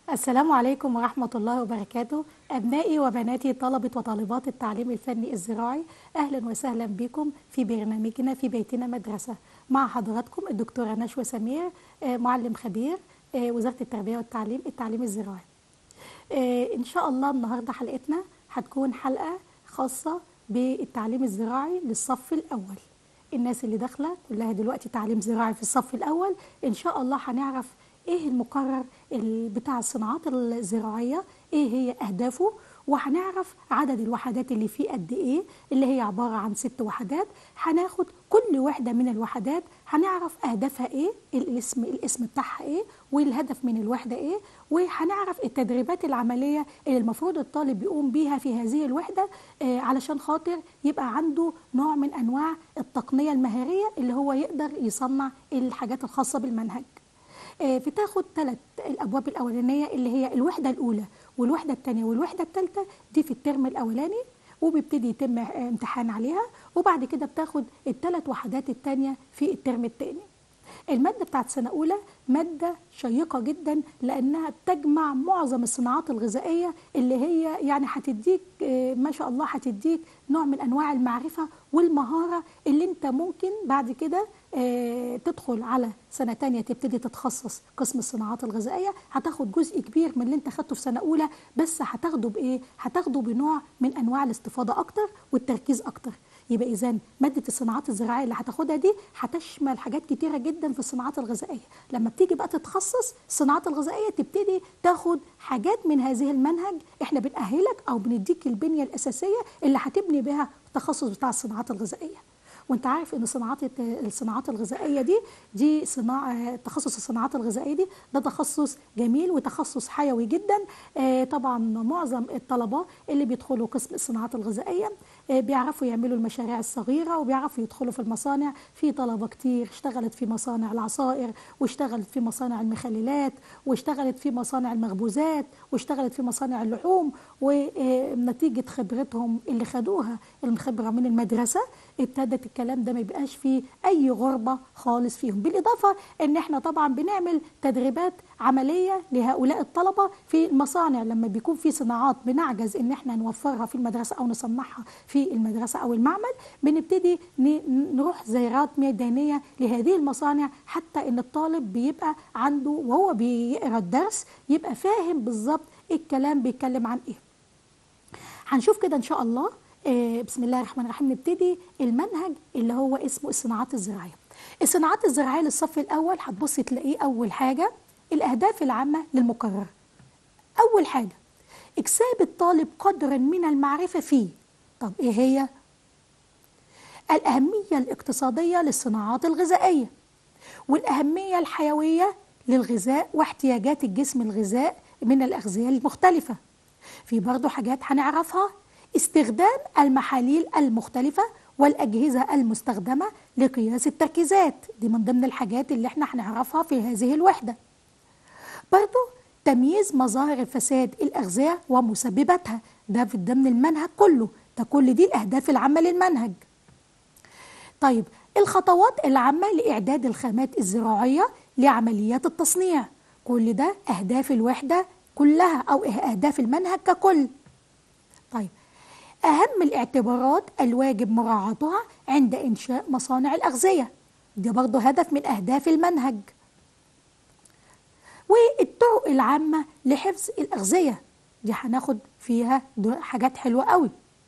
السلام عليكم ورحمة الله وبركاته أبنائي وبناتي طلبة وطالبات التعليم الفني الزراعي أهلا وسهلا بكم في برنامجنا في بيتنا مدرسة مع حضراتكم الدكتورة نشوى سمير آه، معلم خبير آه، وزارة التربية والتعليم التعليم الزراعي آه، إن شاء الله النهاردة حلقتنا هتكون حلقة خاصة بالتعليم الزراعي للصف الأول الناس اللي داخلة كلها دلوقتي تعليم زراعي في الصف الأول إن شاء الله هنعرف إيه المقرر ال- بتاع الصناعات الزراعية إيه هي أهدافه وهنعرف عدد الوحدات اللي فيه قد إيه اللي هي عبارة عن ست وحدات هناخد كل وحدة من الوحدات هنعرف أهدافها إيه الاسم الاسم بتاعها إيه والهدف من الوحدة إيه وهنعرف التدريبات العملية اللي المفروض الطالب يقوم بيها في هذه الوحدة آه، علشان خاطر يبقى عنده نوع من أنواع التقنية المهارية اللي هو يقدر يصنع الحاجات الخاصة بالمنهج آه، بتاخد ثلاث الابواب الاولانيه اللي هي الوحده الاولى والوحده الثانيه والوحده الثالثه دي في الترم الاولاني وبيبتدي يتم آه، امتحان عليها وبعد كده بتاخد الثلاث وحدات الثانيه في الترم الثاني المادة بتاعت سنة أولى مادة شيقة جدا لأنها بتجمع معظم الصناعات الغذائية اللي هي يعني هتديك آه، ما شاء الله هتديك نوع من أنواع المعرفة والمهارة اللي أنت ممكن بعد كده آه، تدخل على سنة تانية تبتدي تتخصص قسم الصناعات الغذائية هتاخد جزء كبير من اللي أنت خدته في سنة أولى بس هتاخده بإيه؟ هتاخده بنوع من أنواع الاستفاضة أكتر والتركيز أكتر يبقى اذا ماده الصناعات الزراعيه اللي هتاخدها دي هتشمل حاجات كتيره جدا في الصناعات الغذائيه لما بتيجي بقى تتخصص الصناعات الغذائيه تبتدي تاخد حاجات من هذه المنهج احنا بنأهلك او بنديك البنيه الاساسيه اللي هتبني بها التخصص بتاع الصناعات الغذائيه وانت عارف ان صناعات الصناعات الغذائيه دي دي صناعه تخصص الصناعات الغذائيه دي ده تخصص جميل وتخصص حيوي جدا آه، طبعا معظم الطلبه اللي بيدخلوا قسم الصناعات الغذائيه آه، بيعرفوا يعملوا المشاريع الصغيره وبيعرفوا يدخلوا في المصانع في طلبه كتير اشتغلت في مصانع العصائر واشتغلت في مصانع المخللات واشتغلت في مصانع المخبوزات واشتغلت في مصانع اللحوم ونتيجه خبرتهم اللي خدوها الخبره من المدرسه ابتدت الكلام ده ما يبقاش فيه اي غربه خالص فيهم بالاضافه ان احنا طبعا بنعمل تدريبات عمليه لهؤلاء الطلبه في المصانع لما بيكون في صناعات بنعجز ان احنا نوفرها في المدرسه او نصنعها في المدرسه او المعمل بنبتدي ن- نروح زيارات ميدانيه لهذه المصانع حتى ان الطالب بيبقى عنده وهو بيقرا الدرس يبقى فاهم بالظبط الكلام بيتكلم عن ايه هنشوف كده ان شاء الله آه، بسم الله الرحمن الرحيم نبتدي المنهج اللي هو اسمه الصناعات الزراعيه الصناعات الزراعيه للصف الاول هتبص تلاقيه اول حاجه الاهداف العامه للمقرر اول حاجه اكساب الطالب قدرا من المعرفه فيه طب ايه هي الاهميه الاقتصاديه للصناعات الغذائيه والاهميه الحيويه للغذاء واحتياجات الجسم الغذاء من الاغذيه المختلفه في برضو حاجات هنعرفها استخدام المحاليل المختلفة والأجهزة المستخدمة لقياس التركيزات دي من ضمن الحاجات اللي احنا هنعرفها في هذه الوحدة برضو تمييز مظاهر فساد الأغذية ومسبباتها ده في ضمن المنهج كله ده كل دي الأهداف العامة للمنهج طيب الخطوات العامة لإعداد الخامات الزراعية لعمليات التصنيع كل ده أهداف الوحدة كلها أو أهداف المنهج ككل طيب أهم الاعتبارات الواجب مراعاتها عند إنشاء مصانع الأغذية دي برضه هدف من أهداف المنهج والطرق العامة لحفظ الأغذية دي هناخد فيها دو- حاجات حلوة قوي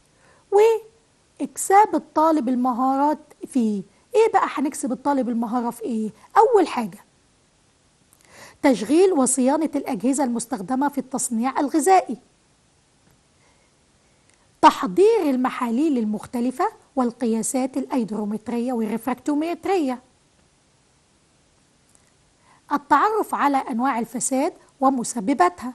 واكساب الطالب المهارات فيه ايه بقى هنكسب الطالب المهارة في ايه اول حاجة تشغيل وصيانة الأجهزة المستخدمة في التصنيع الغذائي تحضير المحاليل المختلفة والقياسات الأيدرومترية والرفراكتومترية التعرف على أنواع الفساد ومسبباتها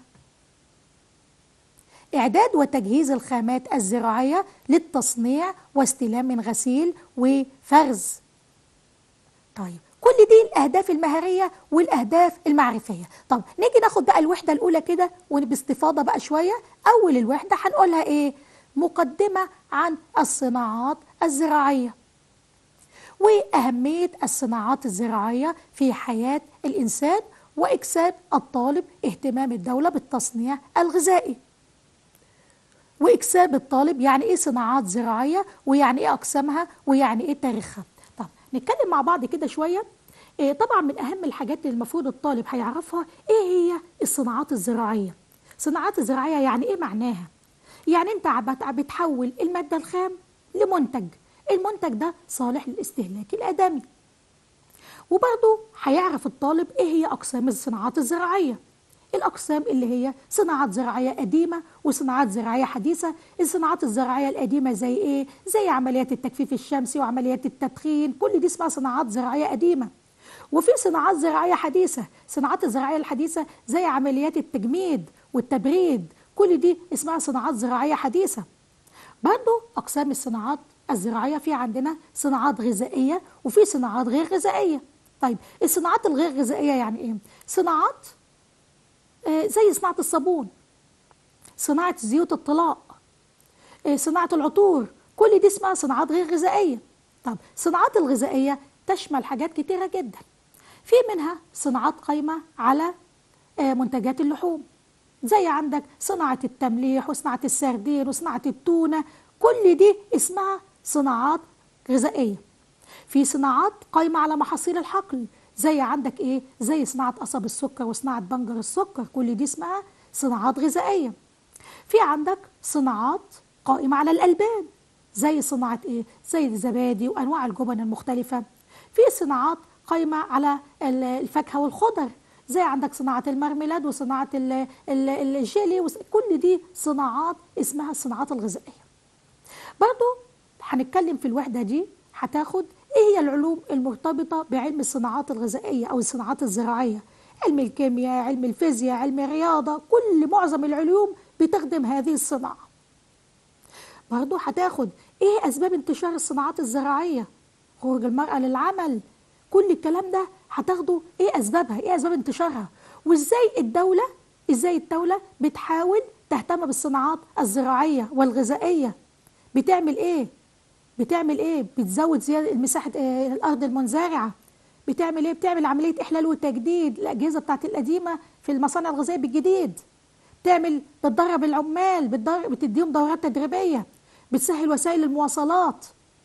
إعداد وتجهيز الخامات الزراعية للتصنيع واستلام من غسيل وفرز طيب كل دي الأهداف المهارية والأهداف المعرفية طب نيجي ناخد بقى الوحدة الأولى كده وباستفاضة بقى شوية أول الوحدة هنقولها إيه مقدمة عن الصناعات الزراعية وأهمية الصناعات الزراعية في حياة الإنسان واكساب الطالب اهتمام الدوله بالتصنيع الغذائي واكساب الطالب يعني ايه صناعات زراعيه ويعني ايه اقسامها ويعني ايه تاريخها طب نتكلم مع بعض كده شويه إيه طبعا من اهم الحاجات اللي المفروض الطالب هيعرفها ايه هي الصناعات الزراعيه صناعات الزراعيه يعني ايه معناها يعني انت بتحول الماده الخام لمنتج المنتج ده صالح للاستهلاك الادمي وبرضه هيعرف الطالب ايه هي اقسام الصناعات الزراعيه الأقسام اللي هي صناعات زراعية قديمة وصناعات زراعية حديثة الصناعات الزراعية القديمة زي إيه؟ زي عمليات التجفيف الشمسي وعمليات التدخين كل دي اسمها صناعات زراعية قديمة وفي صناعات زراعية حديثة صناعات الزراعية الحديثة زي عمليات التجميد والتبريد كل دي اسمها صناعات زراعية حديثة برضو أقسام الصناعات الزراعية في عندنا صناعات غذائية وفي صناعات غير غذائية طيب الصناعات الغير غذائية يعني إيه؟ صناعات آه زي صناعة الصابون صناعة زيوت الطلاء آه صناعة العطور كل دي اسمها صناعات غير غذائية طب الصناعات الغذائية تشمل حاجات كتيرة جدا في منها صناعات قايمة على آه منتجات اللحوم زي عندك صناعة التمليح وصناعة السردين وصناعة التونة كل دي اسمها صناعات غذائية في صناعات قايمة على محاصيل الحقل زي عندك ايه زي صناعة قصب السكر وصناعة بنجر السكر كل دي اسمها صناعات غذائية في عندك صناعات قائمة على الألبان زي صناعة ايه زي الزبادي وأنواع الجبن المختلفة في صناعات قايمة على الفاكهة والخضر زي عندك صناعة المرميلاد وصناعة الجيلي كل دي صناعات اسمها الصناعات الغذائية برضو هنتكلم في الوحدة دي هتاخد ايه هي العلوم المرتبطة بعلم الصناعات الغذائية او الصناعات الزراعية علم الكيمياء علم الفيزياء علم الرياضة كل معظم العلوم بتخدم هذه الصناعة برضو هتاخد ايه اسباب انتشار الصناعات الزراعية خروج المرأة للعمل كل الكلام ده هتاخده ايه اسبابها ايه اسباب انتشارها وازاي الدولة ازاي الدولة بتحاول تهتم بالصناعات الزراعية والغذائية بتعمل ايه بتعمل ايه بتزود زيادة مساحة إيه الارض المنزرعة بتعمل ايه بتعمل عملية احلال وتجديد الاجهزة بتاعت القديمة في المصانع الغذائية بالجديد بتعمل بتدرب العمال بتدرب بتديهم دورات تدريبية بتسهل وسائل المواصلات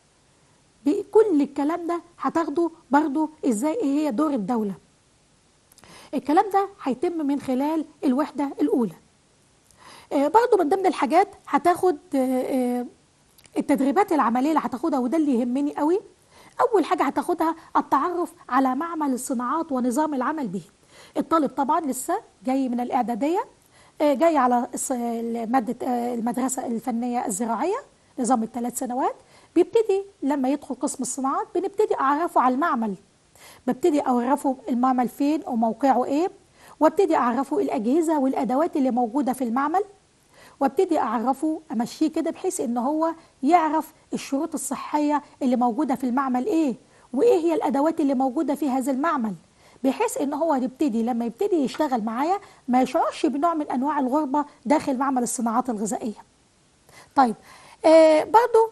كل الكلام ده هتاخده برضو ازاي ايه هي دور الدولة الكلام ده هيتم من خلال الوحدة الأولى آه برضو من ضمن الحاجات هتاخد آه التدريبات العملية اللي هتاخدها وده اللي يهمني قوي أول حاجة هتاخدها التعرف على معمل الصناعات ونظام العمل به الطالب طبعا لسه جاي من الإعدادية آه جاي على مادة المدرسة الفنية الزراعية نظام الثلاث سنوات بيبتدي لما يدخل قسم الصناعات بنبتدي اعرفه على المعمل ببتدي اعرفه المعمل فين وموقعه ايه وابتدي اعرفه الاجهزه والادوات اللي موجوده في المعمل وابتدي اعرفه امشيه كده بحيث ان هو يعرف الشروط الصحيه اللي موجوده في المعمل ايه وايه هي الادوات اللي موجوده في هذا المعمل بحيث ان هو يبتدي لما يبتدي يشتغل معايا ما يشعرش بنوع من انواع الغربه داخل معمل الصناعات الغذائيه طيب آه برضو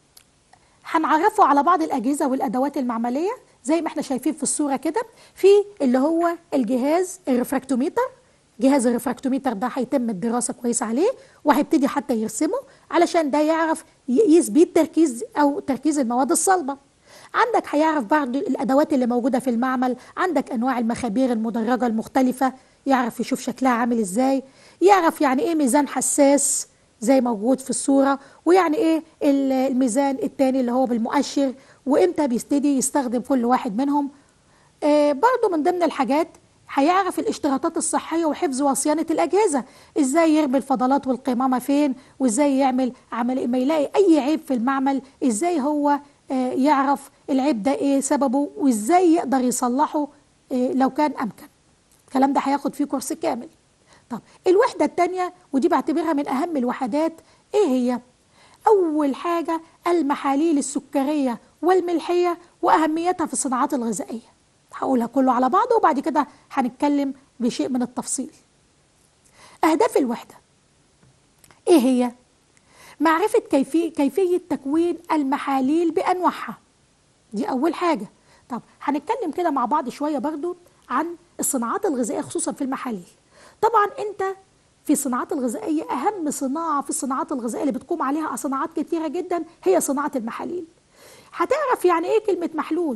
هنعرفه على بعض الأجهزة والأدوات المعملية زي ما احنا شايفين في الصورة كده في اللي هو الجهاز الريفراكتوميتر جهاز الريفراكتوميتر ده هيتم الدراسة كويس عليه وهيبتدي حتى يرسمه علشان ده يعرف يقيس بيه التركيز أو تركيز المواد الصلبة عندك هيعرف بعض الأدوات اللي موجودة في المعمل عندك أنواع المخابير المدرجة المختلفة يعرف يشوف شكلها عامل إزاي يعرف يعني إيه ميزان حساس زي موجود في الصورة ويعني ايه الميزان التاني اللي هو بالمؤشر وامتى بيبتدي يستخدم كل واحد منهم آه برضو من ضمن الحاجات هيعرف الاشتراطات الصحية وحفظ وصيانة الأجهزة ازاي يرمي الفضلات والقمامة فين وازاي يعمل عمل ما يلاقي أي عيب في المعمل ازاي هو آه يعرف العيب ده ايه سببه وازاي يقدر يصلحه آه لو كان أمكن الكلام ده هياخد فيه كورس كامل طب الوحدة التانية ودي بعتبرها من أهم الوحدات إيه هي؟ أول حاجة المحاليل السكرية والملحية وأهميتها في الصناعات الغذائية هقولها كله على بعضه وبعد كده هنتكلم بشيء من التفصيل أهداف الوحدة إيه هي؟ معرفة كيفية, كيفية تكوين المحاليل بأنواعها دي أول حاجة طب هنتكلم كده مع بعض شوية برضو عن الصناعات الغذائيه خصوصا في المحاليل طبعا انت في الصناعات الغذائيه اهم صناعه في الصناعات الغذائيه اللي بتقوم عليها صناعات كتيره جدا هي صناعه المحاليل هتعرف يعني ايه كلمه محلول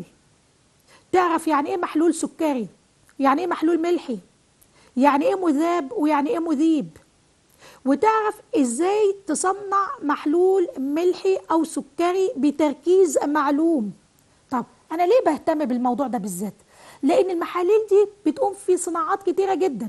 تعرف يعني ايه محلول سكري يعني ايه محلول ملحي يعني ايه مذاب ويعني ايه مذيب وتعرف ازاي تصنع محلول ملحي او سكري بتركيز معلوم طب انا ليه بهتم بالموضوع ده بالذات لان المحاليل دي بتقوم في صناعات كتيره جدا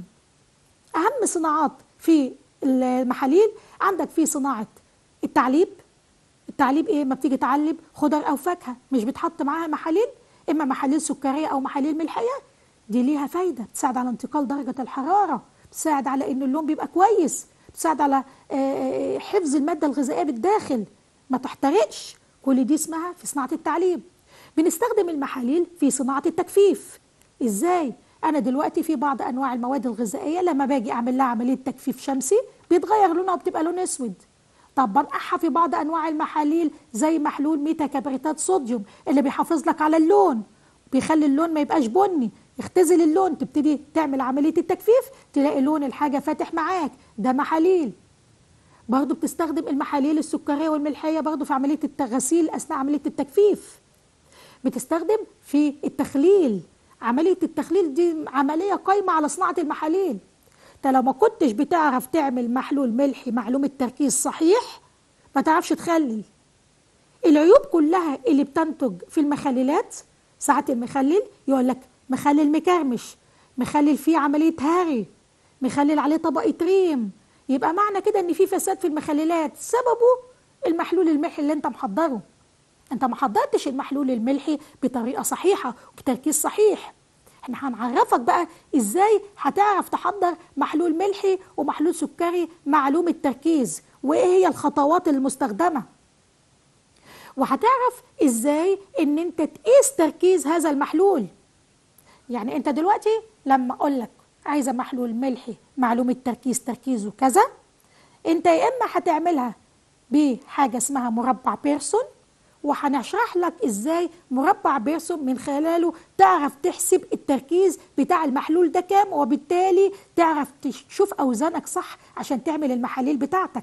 اهم صناعات في المحاليل عندك في صناعه التعليب التعليب ايه ما بتيجي تعلب خضر او فاكهه مش بتحط معاها محاليل اما محاليل سكريه او محاليل ملحيه دي ليها فايده بتساعد على انتقال درجه الحراره بتساعد على ان اللون بيبقى كويس بتساعد على حفظ الماده الغذائيه بالداخل ما تحترقش كل دي اسمها في صناعه التعليب بنستخدم المحاليل في صناعه التجفيف ازاي انا دلوقتي في بعض انواع المواد الغذائيه لما باجي اعمل لها عمليه تجفيف شمسي بيتغير لونها وبتبقى لون اسود طب بنقعها في بعض انواع المحاليل زي محلول ميتا كبريتات صوديوم اللي بيحافظ لك على اللون بيخلي اللون ما يبقاش بني يختزل اللون تبتدي تعمل عمليه التجفيف تلاقي لون الحاجه فاتح معاك ده محاليل برضو بتستخدم المحاليل السكريه والملحيه برضو في عمليه التغسيل اثناء عمليه التجفيف بتستخدم في التخليل عمليه التخليل دي عمليه قايمه على صناعه المحاليل انت لو ما كنتش بتعرف تعمل محلول ملحي معلوم التركيز صحيح ما تعرفش تخلل العيوب كلها اللي بتنتج في المخللات ساعات المخلل يقول لك مخلل مكرمش مخلل فيه عمليه هاري مخلل عليه طبقه ريم يبقى معنى كده ان في فساد في المخللات سببه المحلول الملحي اللي انت محضره انت ما حضرتش المحلول الملحي بطريقه صحيحه وبتركيز صحيح احنا هنعرفك بقى ازاي هتعرف تحضر محلول ملحي ومحلول سكري معلوم التركيز وايه هي الخطوات المستخدمه وهتعرف ازاي ان انت تقيس تركيز هذا المحلول يعني انت دلوقتي لما اقول لك عايزه محلول ملحي معلوم التركيز تركيزه كذا انت يا اما هتعملها بحاجه اسمها مربع بيرسون وهنشرح لك ازاي مربع بيرسون من خلاله تعرف تحسب التركيز بتاع المحلول ده كام وبالتالي تعرف تشوف اوزانك صح عشان تعمل المحاليل بتاعتك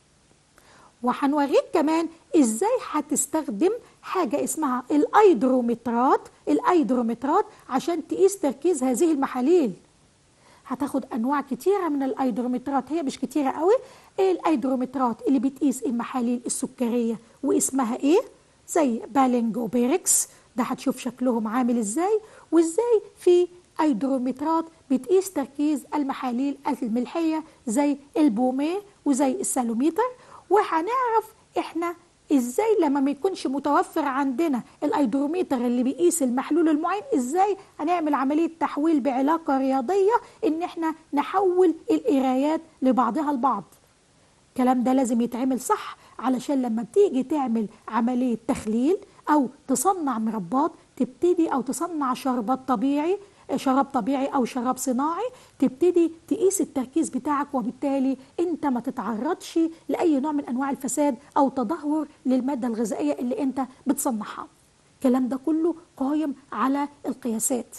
وهنوريك كمان ازاي هتستخدم حاجة اسمها الايدرومترات الايدرومترات عشان تقيس تركيز هذه المحاليل هتاخد انواع كتيره من الايدرومترات هي مش كتيره قوي ايه الايدرومترات اللي بتقيس المحاليل السكريه واسمها ايه زي بالينج وبيركس ده هتشوف شكلهم عامل ازاي وازاي في ايدرومترات بتقيس تركيز المحاليل الملحيه زي البوميه وزي السالوميتر وهنعرف احنا ازاي لما ما يكونش متوفر عندنا الايدروميتر اللي بيقيس المحلول المعين ازاي هنعمل عمليه تحويل بعلاقه رياضيه ان احنا نحول القرايات لبعضها البعض الكلام ده لازم يتعمل صح علشان لما بتيجي تعمل عمليه تخليل او تصنع مربات تبتدي او تصنع شربات طبيعي شراب طبيعي او شراب صناعي تبتدي تقيس التركيز بتاعك وبالتالي انت ما تتعرضش لاي نوع من انواع الفساد او تدهور للماده الغذائيه اللي انت بتصنعها الكلام ده كله قايم على القياسات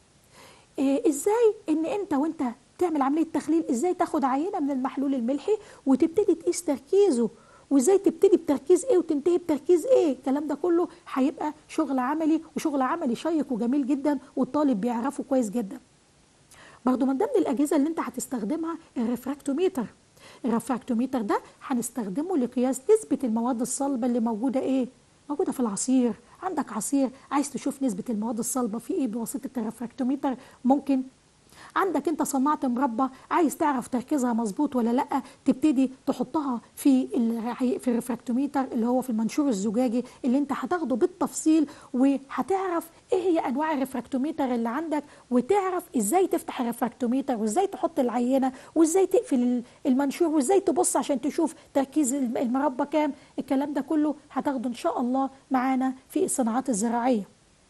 إيه ازاي ان انت وانت تعمل عمليه تخليل ازاي تاخد عينه من المحلول الملحي وتبتدي تقيس تركيزه وازاي تبتدي بتركيز ايه وتنتهي بتركيز ايه الكلام ده كله هيبقى شغل عملي وشغل عملي شيق وجميل جدا والطالب بيعرفه كويس جدا برضو من ضمن الاجهزه اللي انت هتستخدمها الريفراكتوميتر الريفراكتوميتر ده هنستخدمه لقياس نسبه المواد الصلبه اللي موجوده ايه موجوده في العصير عندك عصير عايز تشوف نسبه المواد الصلبه في ايه بواسطه الريفراكتوميتر ممكن عندك انت صنعت مربى عايز تعرف تركيزها مظبوط ولا لا تبتدي تحطها في في الريفراكتوميتر اللي هو في المنشور الزجاجي اللي انت هتاخده بالتفصيل وهتعرف ايه هي انواع الريفراكتوميتر اللي عندك وتعرف ازاي تفتح الريفراكتوميتر وازاي تحط العينه وازاي تقفل المنشور وازاي تبص عشان تشوف تركيز المربى كام الكلام ده كله هتاخده ان شاء الله معانا في الصناعات الزراعيه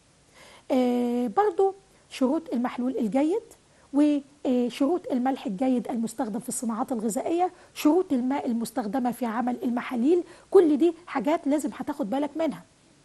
آه برضو شروط المحلول الجيد وشروط الملح الجيد المستخدم في الصناعات الغذائية شروط الماء المستخدمة في عمل المحاليل كل دي حاجات لازم هتاخد بالك منها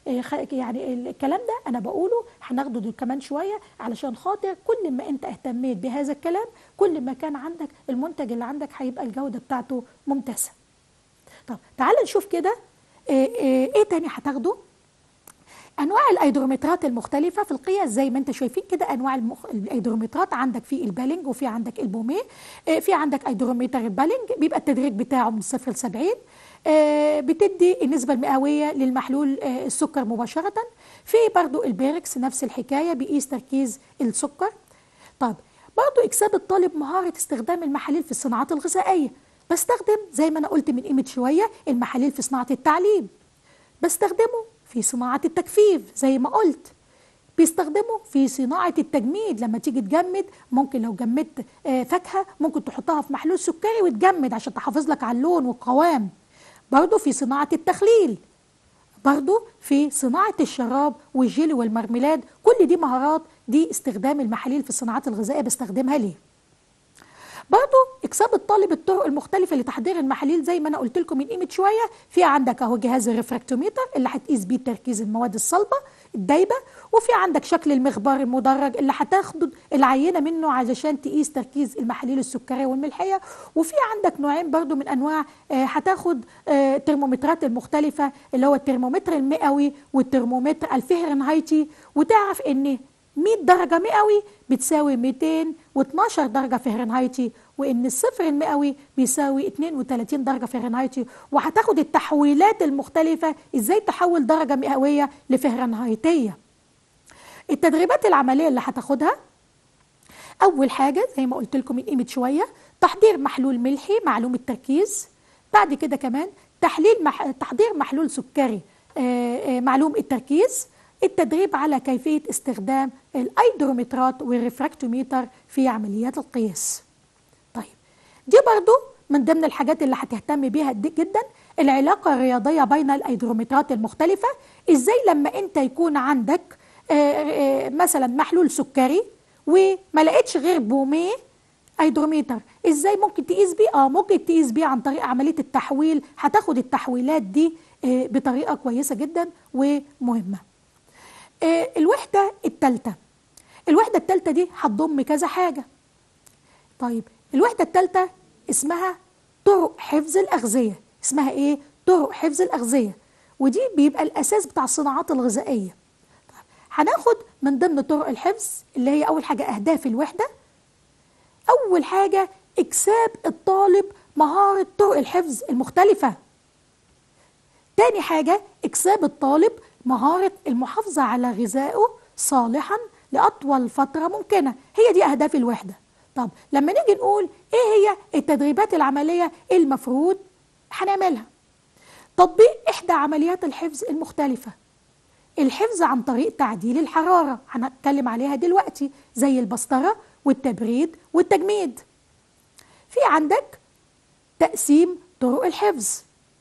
آه، خ- يعني الكلام ده انا بقوله هناخده دول كمان شويه علشان خاطر كل ما انت اهتميت بهذا الكلام كل ما كان عندك المنتج اللي عندك هيبقى الجوده بتاعته ممتازه طب تعال نشوف كده آه، آه، ايه تاني هتاخده انواع الايدرومترات المختلفه في القياس زي ما انت شايفين كده انواع المخ... الايدرومترات عندك في البالنج وفي عندك البوميه آه، في عندك ايدرومتر البالنج بيبقى التدريج بتاعه من صفر ل 70 آه، بتدي النسبه المئويه للمحلول آه، السكر مباشره في برضو البيركس نفس الحكايه بيقيس تركيز السكر طب برضو اكساب الطالب مهاره استخدام المحاليل في الصناعات الغذائيه بستخدم زي ما انا قلت من قيمه شويه المحاليل في صناعه التعليم بستخدمه في صناعة التجفيف زي ما قلت بيستخدمه في صناعة التجميد لما تيجي تجمد ممكن لو جمدت آه، فاكهة ممكن تحطها في محلول سكري وتجمد عشان تحافظ لك على اللون والقوام برضو في صناعة التخليل برضو في صناعة الشراب والجيلي والمرميلاد كل دي مهارات دي استخدام المحاليل في الصناعات الغذائية بستخدمها ليه برضو اكساب الطالب الطرق المختلفه لتحضير المحاليل زي ما انا قلت لكم من قيمه شويه في عندك اهو جهاز الريفراكتوميتر اللي هتقيس بيه تركيز المواد الصلبه الدايبه وفي عندك شكل المخبار المدرج اللي هتاخد العينه منه علشان تقيس تركيز المحاليل السكريه والملحيه وفي عندك نوعين برضو من انواع آه، هتاخد آه، الترمومترات المختلفه اللي هو الترمومتر المئوي والترمومتر الفهرنهايتي وتعرف ان 100 درجة مئوي بتساوي 212 درجة فهرنهايتي وإن الصفر المئوي بيساوي 32 درجة فهرنهايتي وهتاخد التحويلات المختلفة إزاي تحول درجة مئوية لفهرنهايتية التدريبات العملية اللي هتاخدها أول حاجة زي ما قلت لكم من قيمة شوية تحضير محلول ملحي معلوم التركيز بعد كده كمان تحليل مح... تحضير محلول سكري آه، آه، معلوم التركيز التدريب على كيفية استخدام الأيدرومترات والريفراكتوميتر في عمليات القياس طيب دي برضو من ضمن الحاجات اللي هتهتم بيها دي جدا العلاقة الرياضية بين الأيدرومترات المختلفة إزاي لما أنت يكون عندك آه، آه، مثلا محلول سكري وما لقيتش غير بوميه ايدروميتر ازاي ممكن تقيس بيه اه ممكن تقيس بيه عن طريق عمليه التحويل هتاخد التحويلات دي آه، بطريقه كويسه جدا ومهمه آه، الوحده الثالثه الوحده الثالثه دي هتضم كذا حاجه طيب الوحده الثالثه اسمها طرق حفظ الاغذيه اسمها ايه طرق حفظ الاغذيه ودي بيبقى الاساس بتاع الصناعات الغذائيه طيب هناخد من ضمن طرق الحفظ اللي هي اول حاجه اهداف الوحده أول حاجة إكساب الطالب مهارة طرق الحفظ المختلفة تاني حاجة إكساب الطالب مهارة المحافظة على غذائه صالحا لأطول فترة ممكنة هي دي أهداف الوحدة طب لما نيجي نقول إيه هي التدريبات العملية المفروض هنعملها تطبيق إحدى عمليات الحفظ المختلفة الحفظ عن طريق تعديل الحرارة هنتكلم عليها دلوقتي زي البسطرة والتبريد والتجميد في عندك تقسيم طرق الحفظ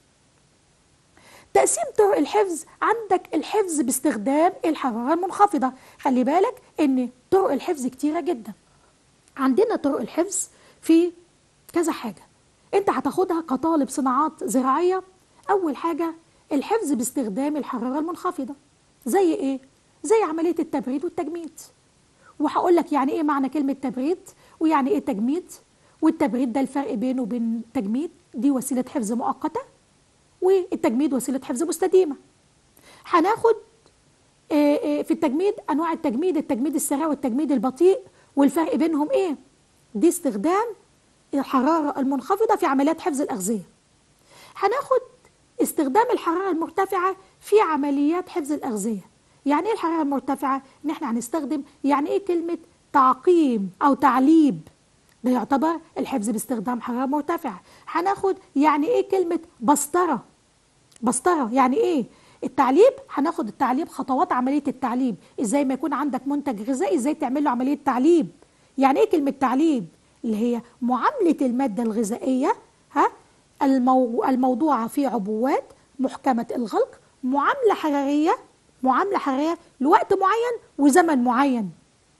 تقسيم طرق الحفظ عندك الحفظ باستخدام الحرارة المنخفضة خلي بالك ان طرق الحفظ كتيرة جدا عندنا طرق الحفظ في كذا حاجة انت هتاخدها كطالب صناعات زراعية اول حاجة الحفظ باستخدام الحرارة المنخفضة زي ايه زي عملية التبريد والتجميد وهقول لك يعني ايه معنى كلمة تبريد ويعني ايه تجميد والتبريد ده الفرق بينه وبين التجميد دي وسيلة حفظ مؤقتة والتجميد وسيلة حفظ مستديمة هناخد آه، آه، في التجميد انواع التجميد التجميد السريع والتجميد البطيء والفرق بينهم ايه دي استخدام الحرارة المنخفضة في عمليات حفظ الأغذية هناخد استخدام الحرارة المرتفعة في عمليات حفظ الأغذية يعني ايه الحرارة المرتفعة ان احنا هنستخدم يعني ايه كلمة تعقيم او تعليب ده يعتبر الحفظ باستخدام حرارة مرتفعة هناخد يعني ايه كلمة بسطرة بسطرة يعني ايه التعليب هناخد التعليب خطوات عملية التعليب ازاي ما يكون عندك منتج غذائي ازاي تعمل له عملية تعليب يعني ايه كلمة تعليب اللي هي معاملة المادة الغذائية ها المو... الموضوعة في عبوات محكمة الغلق معاملة حرارية معاملة حرارية لوقت معين وزمن معين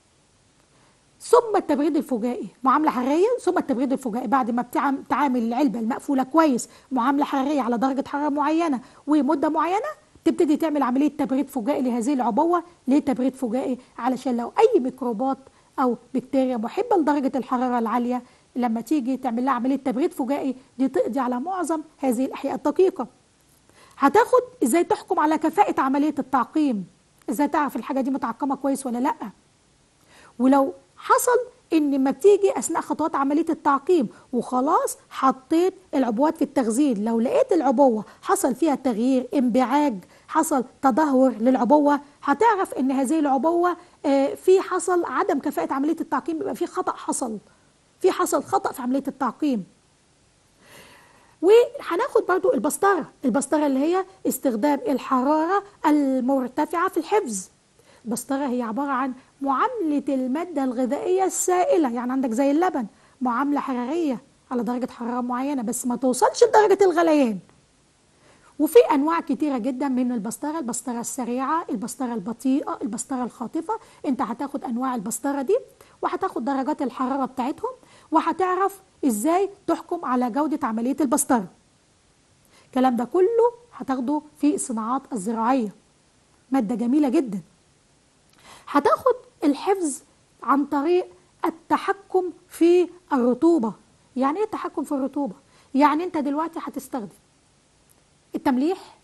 ثم التبريد الفجائي معاملة حرارية ثم التبريد الفجائي بعد ما بتعم- تعامل العلبة المقفولة كويس معاملة حرارية على درجة حرارة معينة ومدة معينة تبتدي تعمل عمليه تبريد فجائي لهذه العبوه ليه تبريد فجائي علشان لو اي ميكروبات او بكتيريا محبه لدرجه الحراره العاليه لما تيجي تعمل لها عمليه تبريد فجائي دي تقضي على معظم هذه الاحياء الدقيقه هتاخد ازاي تحكم على كفاءه عمليه التعقيم ازاي تعرف الحاجه دي متعقمه كويس ولا لا ولو حصل ان ما بتيجي اثناء خطوات عمليه التعقيم وخلاص حطيت العبوات في التخزين لو لقيت العبوه حصل فيها تغيير انبعاج حصل تدهور للعبوه هتعرف ان هذه العبوه آه، في حصل عدم كفاءه عمليه التعقيم يبقى في خطا حصل في حصل خطا في عمليه التعقيم وهناخد برضو البسطره البسطره اللي هي استخدام الحراره المرتفعه في الحفظ البسطره هي عباره عن معامله الماده الغذائيه السائله يعني عندك زي اللبن معامله حراريه على درجه حراره معينه بس ما توصلش لدرجه الغليان وفي انواع كتيره جدا من البسطره البسطره السريعه البسطره البطيئه البسطره الخاطفه انت هتاخد انواع البسطره دي وهتاخد درجات الحراره بتاعتهم وهتعرف ازاي تحكم على جوده عمليه البسطره الكلام ده كله هتاخده في الصناعات الزراعيه ماده جميله جدا هتاخد الحفظ عن طريق التحكم في الرطوبه يعني ايه التحكم في الرطوبه يعني انت دلوقتي هتستخدم التمليح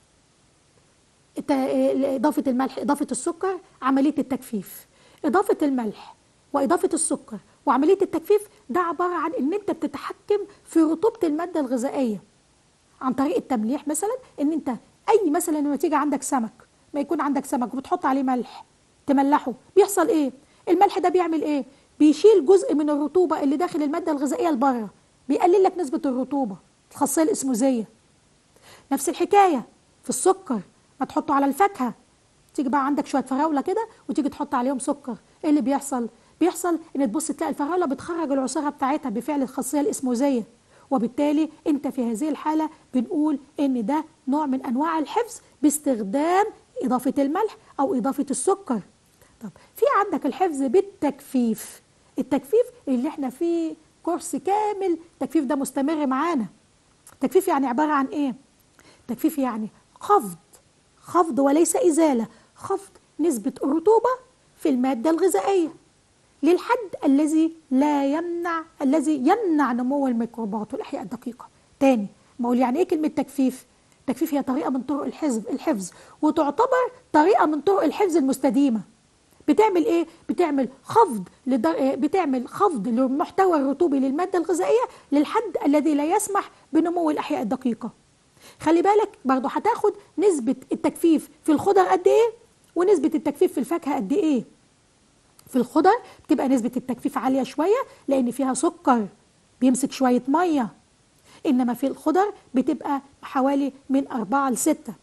الت- إضافة الملح إضافة السكر عملية التجفيف إضافة الملح وإضافة السكر وعملية التجفيف ده عبارة عن إن أنت بتتحكم في رطوبة المادة الغذائية عن طريق التمليح مثلا إن أنت أي مثلا لما تيجي عندك سمك ما يكون عندك سمك وبتحط عليه ملح تملحه بيحصل إيه؟ الملح ده بيعمل إيه؟ بيشيل جزء من الرطوبة اللي داخل المادة الغذائية لبره بيقلل لك نسبة الرطوبة الخاصية الإسموزية نفس الحكايه في السكر ما تحطه على الفاكهه تيجي بقى عندك شويه فراوله كده وتيجي تحط عليهم سكر ايه اللي بيحصل بيحصل ان تبص تلاقي الفراوله بتخرج العصاره بتاعتها بفعل الخاصيه الاسموزيه وبالتالي انت في هذه الحاله بنقول ان ده نوع من انواع الحفظ باستخدام اضافه الملح او اضافه السكر طب في عندك الحفظ بالتجفيف التجفيف اللي احنا فيه كورس كامل التجفيف ده مستمر معانا التجفيف يعني عباره عن ايه تجفيف يعني خفض خفض وليس إزالة خفض نسبة الرطوبة في المادة الغذائية للحد الذي لا يمنع الذي يمنع نمو الميكروبات والأحياء الدقيقة تاني ما أقول يعني إيه كلمة تجفيف التجفيف هي طريقة من طرق الحفظ الحفظ وتعتبر طريقة من طرق الحفظ المستديمة بتعمل ايه بتعمل خفض لدر... آه، بتعمل خفض للمحتوى الرطوبي للماده الغذائيه للحد الذي لا يسمح بنمو الاحياء الدقيقه خلي بالك برضه هتاخد نسبه التجفيف في الخضر قد ايه ونسبه التجفيف في الفاكهه قد ايه في الخضر بتبقى نسبه التجفيف عاليه شويه لان فيها سكر بيمسك شويه ميه انما في الخضر بتبقى حوالي من أربعة لستة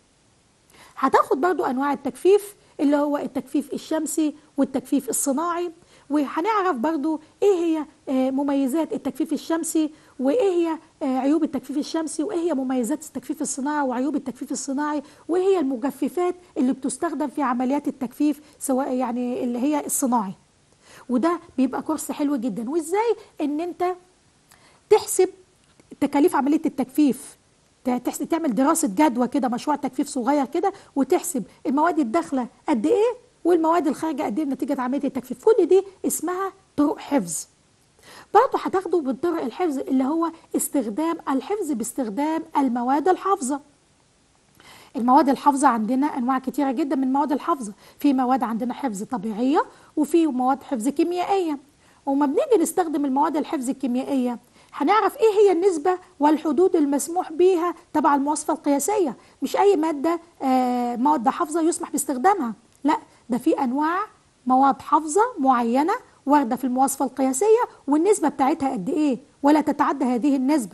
هتاخد برضو انواع التجفيف اللي هو التجفيف الشمسي والتجفيف الصناعي وهنعرف برضو ايه هي آه، مميزات التجفيف الشمسي وايه هي آه، عيوب التجفيف الشمسي وايه هي مميزات التجفيف الصناعي وعيوب التجفيف الصناعي وايه هي المجففات اللي بتستخدم في عمليات التجفيف سواء يعني اللي هي الصناعي وده بيبقى كورس حلو جدا وازاي ان انت تحسب تكاليف عمليه التجفيف ت- تحس- تعمل دراسه جدوى كده مشروع تجفيف صغير كده وتحسب المواد الداخله قد ايه والمواد الخارجه قد ايه نتيجه عمليه التجفيف كل دي اسمها طرق حفظ برضه هتاخده من طرق الحفظ اللي هو استخدام الحفظ باستخدام المواد الحافظه المواد الحافظة عندنا أنواع كتيرة جدا من مواد الحافظة في مواد عندنا حفظ طبيعية وفي مواد حفظ كيميائية وما بنيجي نستخدم المواد الحفظ الكيميائية هنعرف ايه هي النسبة والحدود المسموح بيها تبع المواصفة القياسية مش أي مادة آه، مواد حافظة يسمح باستخدامها لا ده في أنواع مواد حافظة معينة واردة في المواصفة القياسية والنسبة بتاعتها قد ايه ولا تتعدى هذه النسبة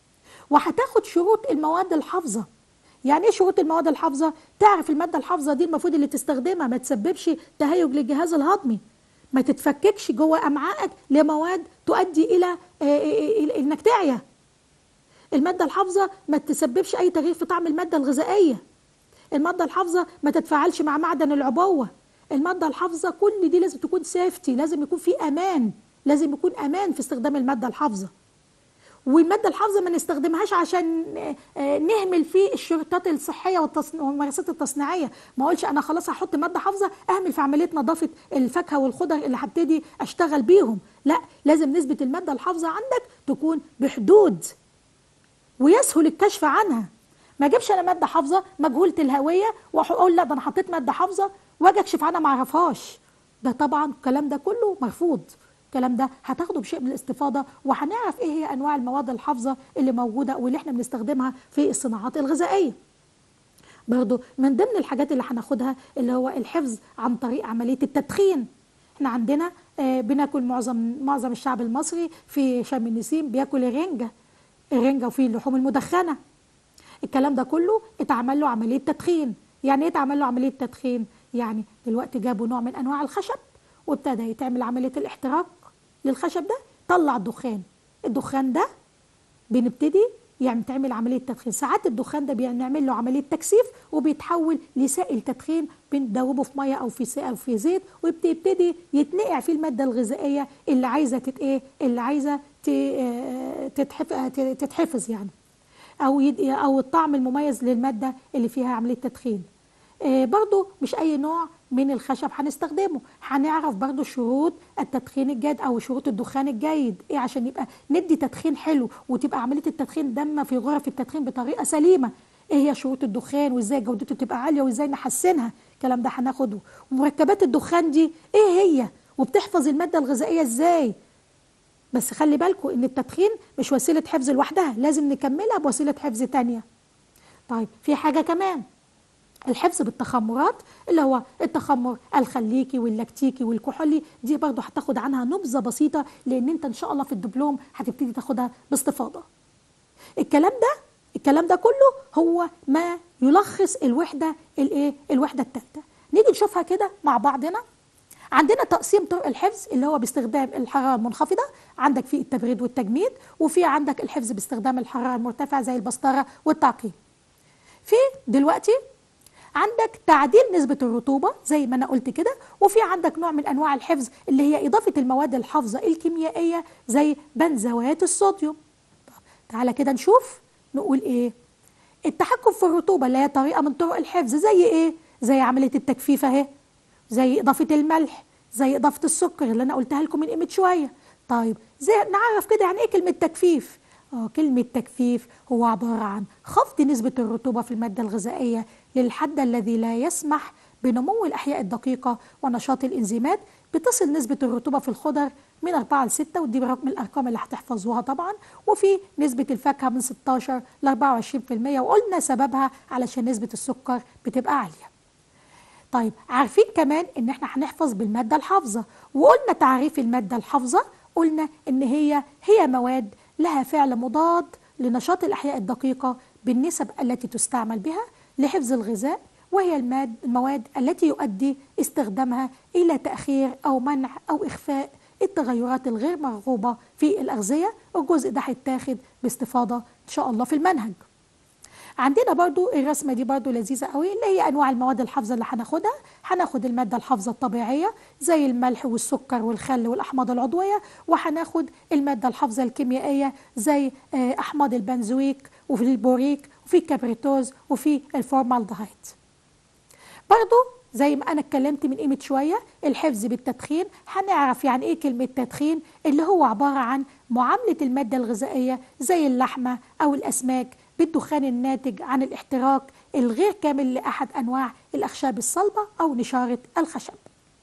وهتاخد شروط المواد الحافظة يعني ايه شروط المواد الحافظة تعرف المادة الحافظة دي المفروض اللي تستخدمها ما تسببش تهيج للجهاز الهضمي ما تتفككش جوه امعائك لمواد تؤدي الى آه، آه، آه، انك تعيا المادة الحافظة ما تسببش اي تغيير في طعم المادة الغذائية المادة الحافظة ما تتفاعلش مع معدن العبوة المادة الحافظة كل دي لازم تكون سيفتي لازم يكون في امان لازم يكون امان في استخدام المادة الحافظة والماده الحافظه ما نستخدمهاش عشان آه، نهمل في الشرطات الصحيه والممارسات التصنيعيه ما اقولش انا خلاص هحط ماده حافظه اهمل في عمليه نظافه الفاكهه والخضر اللي هبتدي اشتغل بيهم لا لازم نسبه الماده الحافظه عندك تكون بحدود ويسهل الكشف عنها ما اجيبش انا ماده حافظه مجهوله الهويه واقول لا ده انا حطيت ماده حافظه واجي اكشف عنها ما اعرفهاش ده طبعا الكلام ده كله مرفوض الكلام ده هتاخده بشيء من الاستفاضه وهنعرف ايه هي انواع المواد الحافظه اللي موجوده واللي احنا بنستخدمها في الصناعات الغذائيه برضو من ضمن الحاجات اللي هناخدها اللي هو الحفظ عن طريق عمليه التدخين احنا عندنا آه بناكل معظم معظم الشعب المصري في شم النسيم بياكل الرنجه الرنجه وفيه اللحوم المدخنه الكلام ده كله اتعمل له عمليه تدخين يعني ايه اتعمل له عمليه تدخين يعني دلوقتي جابوا نوع من انواع الخشب وابتدى يتعمل عمليه الاحتراق للخشب ده طلع الدخان الدخان ده بنبتدي يعني تعمل عمليه تدخين ساعات الدخان ده بنعمل له عمليه تكثيف وبيتحول لسائل تدخين بندوبه في ميه او في او في زيت ويبتدي يتنقع فيه الماده الغذائيه اللي عايزه تت ايه اللي عايزه آه، تتحفظ يعني او او الطعم المميز للماده اللي فيها عمليه تدخين آه، برضو مش اي نوع من الخشب هنستخدمه هنعرف برضو شروط التدخين الجيد او شروط الدخان الجيد ايه عشان يبقى ندي تدخين حلو وتبقى عمليه التدخين دم في غرف التدخين بطريقه سليمه ايه هي شروط الدخان وازاي جودته تبقى عاليه وازاي نحسنها الكلام ده هناخده ومركبات الدخان دي ايه هي وبتحفظ الماده الغذائيه ازاي بس خلي بالكم ان التدخين مش وسيله حفظ لوحدها لازم نكملها بوسيله حفظ تانية طيب في حاجه كمان الحفظ بالتخمرات اللي هو التخمر الخليكي واللاكتيكي والكحولي دي برضو هتاخد عنها نبذه بسيطه لان انت ان شاء الله في الدبلوم هتبتدي تاخدها باستفاضه الكلام ده الكلام ده كله هو ما يلخص الوحده الايه الوحده الثالثه نيجي نشوفها كده مع بعضنا عندنا تقسيم طرق الحفظ اللي هو باستخدام الحراره المنخفضه عندك في التبريد والتجميد وفي عندك الحفظ باستخدام الحراره المرتفعه زي البسطره والتعقيم في دلوقتي عندك تعديل نسبة الرطوبة زي ما أنا قلت كده وفي عندك نوع من أنواع الحفظ اللي هي إضافة المواد الحافظة الكيميائية زي بنزوات الصوديوم طب تعالى كده نشوف نقول إيه التحكم في الرطوبة اللي هي طريقة من طرق الحفظ زي إيه زي عملية التجفيف أهي زي إضافة الملح زي إضافة السكر اللي أنا قلتها لكم من قيمة شوية طيب زي نعرف كده يعني إيه كلمة تجفيف آه كلمة تجفيف هو عبارة عن خفض نسبة الرطوبة في المادة الغذائية للحد الذي لا يسمح بنمو الأحياء الدقيقة ونشاط الإنزيمات بتصل نسبة الرطوبة في الخضر من 4 ل 6 ودي برقم الأرقام اللي هتحفظوها طبعا وفي نسبة الفاكهة من 16 ل 24% وقلنا سببها علشان نسبة السكر بتبقى عالية طيب عارفين كمان ان احنا هنحفظ بالمادة الحافظة وقلنا تعريف المادة الحافظة قلنا ان هي هي مواد لها فعل مضاد لنشاط الأحياء الدقيقة بالنسب التي تستعمل بها لحفظ الغذاء وهي المواد التي يؤدي استخدامها إلى تأخير أو منع أو إخفاء التغيرات الغير مرغوبة في الأغذية والجزء ده هيتاخد باستفاضة إن شاء الله في المنهج عندنا برضو الرسمة دي برضو لذيذة قوي اللي هي أنواع المواد الحافظة اللي هناخدها هناخد المادة الحافظة الطبيعية زي الملح والسكر والخل والأحماض العضوية وهناخد المادة الحافظة الكيميائية زي آه، أحماض البنزويك وفي البوريك وفي الكبريتوز وفي الفورمالدهيد برضو زي ما انا اتكلمت من قيمه شويه الحفظ بالتدخين هنعرف يعني ايه كلمه تدخين اللي هو عباره عن معامله الماده الغذائيه زي اللحمه او الاسماك بالدخان الناتج عن الاحتراق الغير كامل لأحد أنواع الأخشاب الصلبة أو نشارة الخشب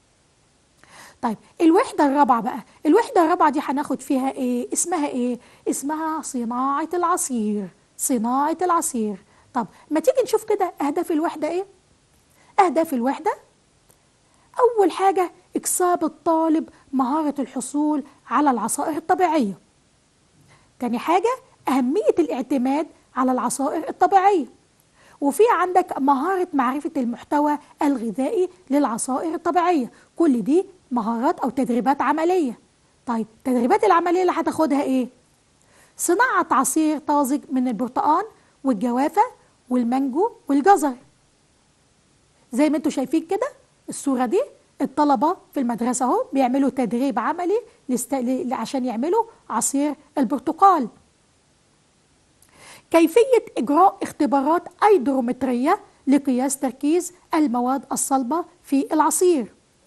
طيب الوحدة الرابعة بقى الوحدة الرابعة دي هناخد فيها ايه اسمها ايه اسمها صناعة العصير صناعة العصير طب ما تيجي نشوف كده أهداف الوحدة ايه أهداف الوحدة أول حاجة إكساب الطالب مهارة الحصول على العصائر الطبيعية تاني حاجة أهمية الاعتماد على العصائر الطبيعية وفي عندك مهارة معرفة المحتوى الغذائي للعصائر الطبيعية كل دي مهارات أو تدريبات عملية طيب التدريبات العملية اللي هتاخدها إيه؟ صناعة عصير طازج من البرتقال والجوافة والمانجو والجزر زي ما انتم شايفين كده الصورة دي الطلبة في المدرسة اهو بيعملوا تدريب عملي لست... عشان يعملوا عصير البرتقال كيفية إجراء اختبارات أيدرومترية لقياس تركيز المواد الصلبة في العصير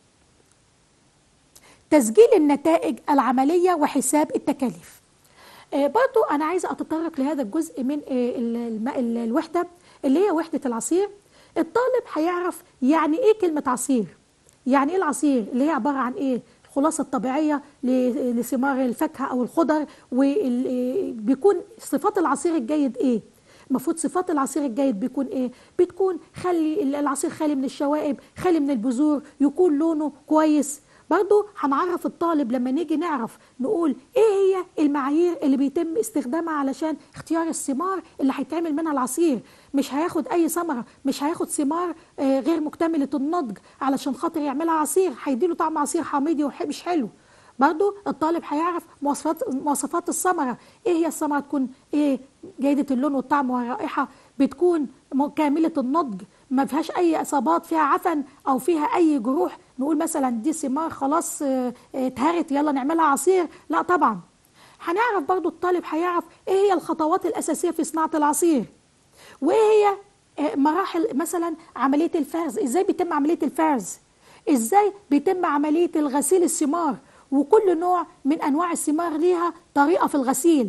تسجيل النتائج العملية وحساب التكاليف آه، برضو أنا عايزة أتطرق لهذا الجزء من آه، الم- ال- الوحدة اللي هي وحدة العصير الطالب هيعرف يعني إيه كلمة عصير يعني إيه العصير اللي هي عبارة عن إيه الخلاصة الطبيعية ل- لثمار الفاكهة أو الخضر وبيكون صفات العصير الجيد إيه المفروض صفات العصير الجيد بيكون ايه بتكون خلي العصير خالي من الشوائب خالي من البذور يكون لونه كويس برضو هنعرف الطالب لما نيجي نعرف نقول ايه هي المعايير اللي بيتم استخدامها علشان اختيار الثمار اللي هيتعمل منها العصير مش هياخد اي ثمره مش هياخد ثمار آه، غير مكتمله النضج علشان خاطر يعملها عصير هيديله طعم عصير حامضي ومش حلو برضو الطالب هيعرف مواصفات مواصفات الثمره ايه هي الثمره تكون ايه جيده اللون والطعم والرائحه بتكون م- كامله النضج ما فيهاش اي اصابات فيها عفن او فيها اي جروح نقول مثلا دي ثمار خلاص آه، آه، اتهرت يلا نعملها عصير لا طبعا هنعرف برضو الطالب هيعرف ايه هي الخطوات الاساسيه في صناعه العصير وايه هي آه، مراحل مثلا عمليه الفرز ازاي بيتم عمليه الفرز ازاي بيتم عمليه الغسيل الثمار وكل نوع من انواع الثمار ليها طريقه في الغسيل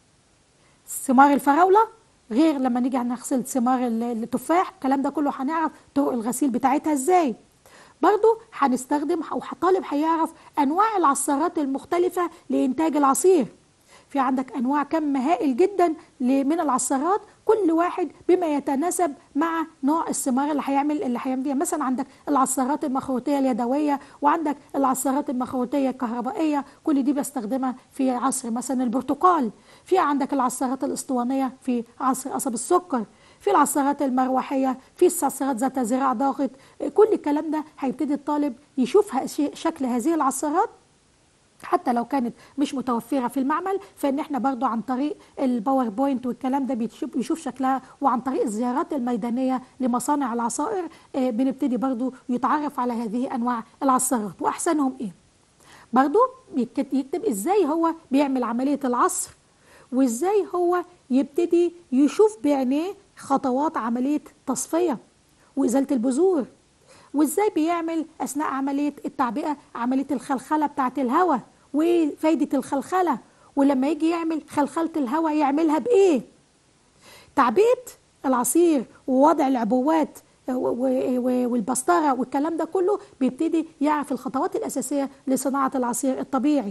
ثمار الفراوله غير لما نيجي نغسل ثمار ال- التفاح الكلام ده كله هنعرف طرق الغسيل بتاعتها ازاي برضو هنستخدم او طالب هيعرف انواع العصارات المختلفه لانتاج العصير في عندك انواع كم هائل جدا ل- من العصارات كل واحد بما يتناسب مع نوع الثمار اللي هيعمل اللي هيعمل بيها مثلا عندك العصارات المخروطيه اليدويه وعندك العصارات المخروطيه الكهربائيه كل دي بستخدمها في عصر مثلا البرتقال في عندك العصارات الاسطوانيه في عصر قصب السكر في العصارات المروحيه في العصارات ذات ذراع ضاغط كل الكلام ده هيبتدي الطالب يشوف ه- شكل هذه العصارات حتى لو كانت مش متوفرة في المعمل فإن احنا برضو عن طريق الباوربوينت والكلام ده بيشوف, بيشوف شكلها وعن طريق الزيارات الميدانية لمصانع العصائر آه، بنبتدي برضو يتعرف على هذه أنواع العصارات وأحسنهم إيه برضو يكت- يكتب إزاي هو بيعمل عملية العصر وإزاي هو يبتدي يشوف بعينيه خطوات عملية تصفية وإزالة البذور وازاي بيعمل اثناء عمليه التعبئه عمليه الخلخله بتاعه الهواء وفايده الخلخله ولما يجي يعمل خلخله الهواء يعملها بايه تعبئه العصير ووضع العبوات و- و- و- والبسطره والكلام ده كله بيبتدي يعرف الخطوات الاساسيه لصناعه العصير الطبيعي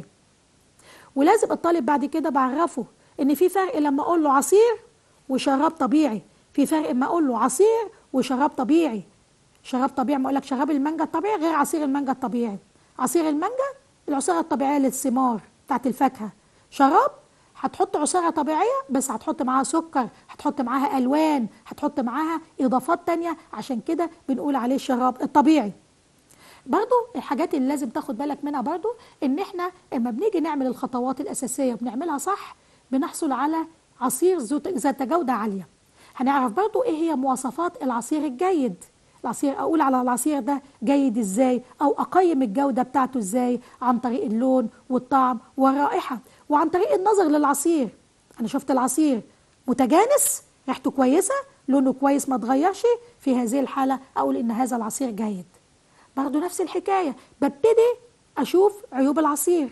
ولازم الطالب بعد كده بعرفه ان في فرق لما اقول له عصير وشراب طبيعي في فرق اما اقول له عصير وشراب طبيعي شراب طبيعي ما اقول لك شراب المانجا الطبيعي غير عصير المانجا الطبيعي عصير المانجا العصاره الطبيعيه للثمار بتاعت الفاكهه شراب هتحط عصاره طبيعيه بس هتحط معاها سكر هتحط معاها الوان هتحط معاها اضافات تانية عشان كده بنقول عليه الشراب الطبيعي برضو الحاجات اللي لازم تاخد بالك منها برضو ان احنا اما بنيجي نعمل الخطوات الاساسيه وبنعملها صح بنحصل على عصير ذو- ذات جوده عاليه هنعرف برضو ايه هي مواصفات العصير الجيد العصير اقول على العصير ده جيد ازاي او اقيم الجوده بتاعته ازاي عن طريق اللون والطعم والرائحه وعن طريق النظر للعصير انا شفت العصير متجانس ريحته كويسه لونه كويس ما اتغيرش في هذه الحاله اقول ان هذا العصير جيد برضه نفس الحكايه ببتدي اشوف عيوب العصير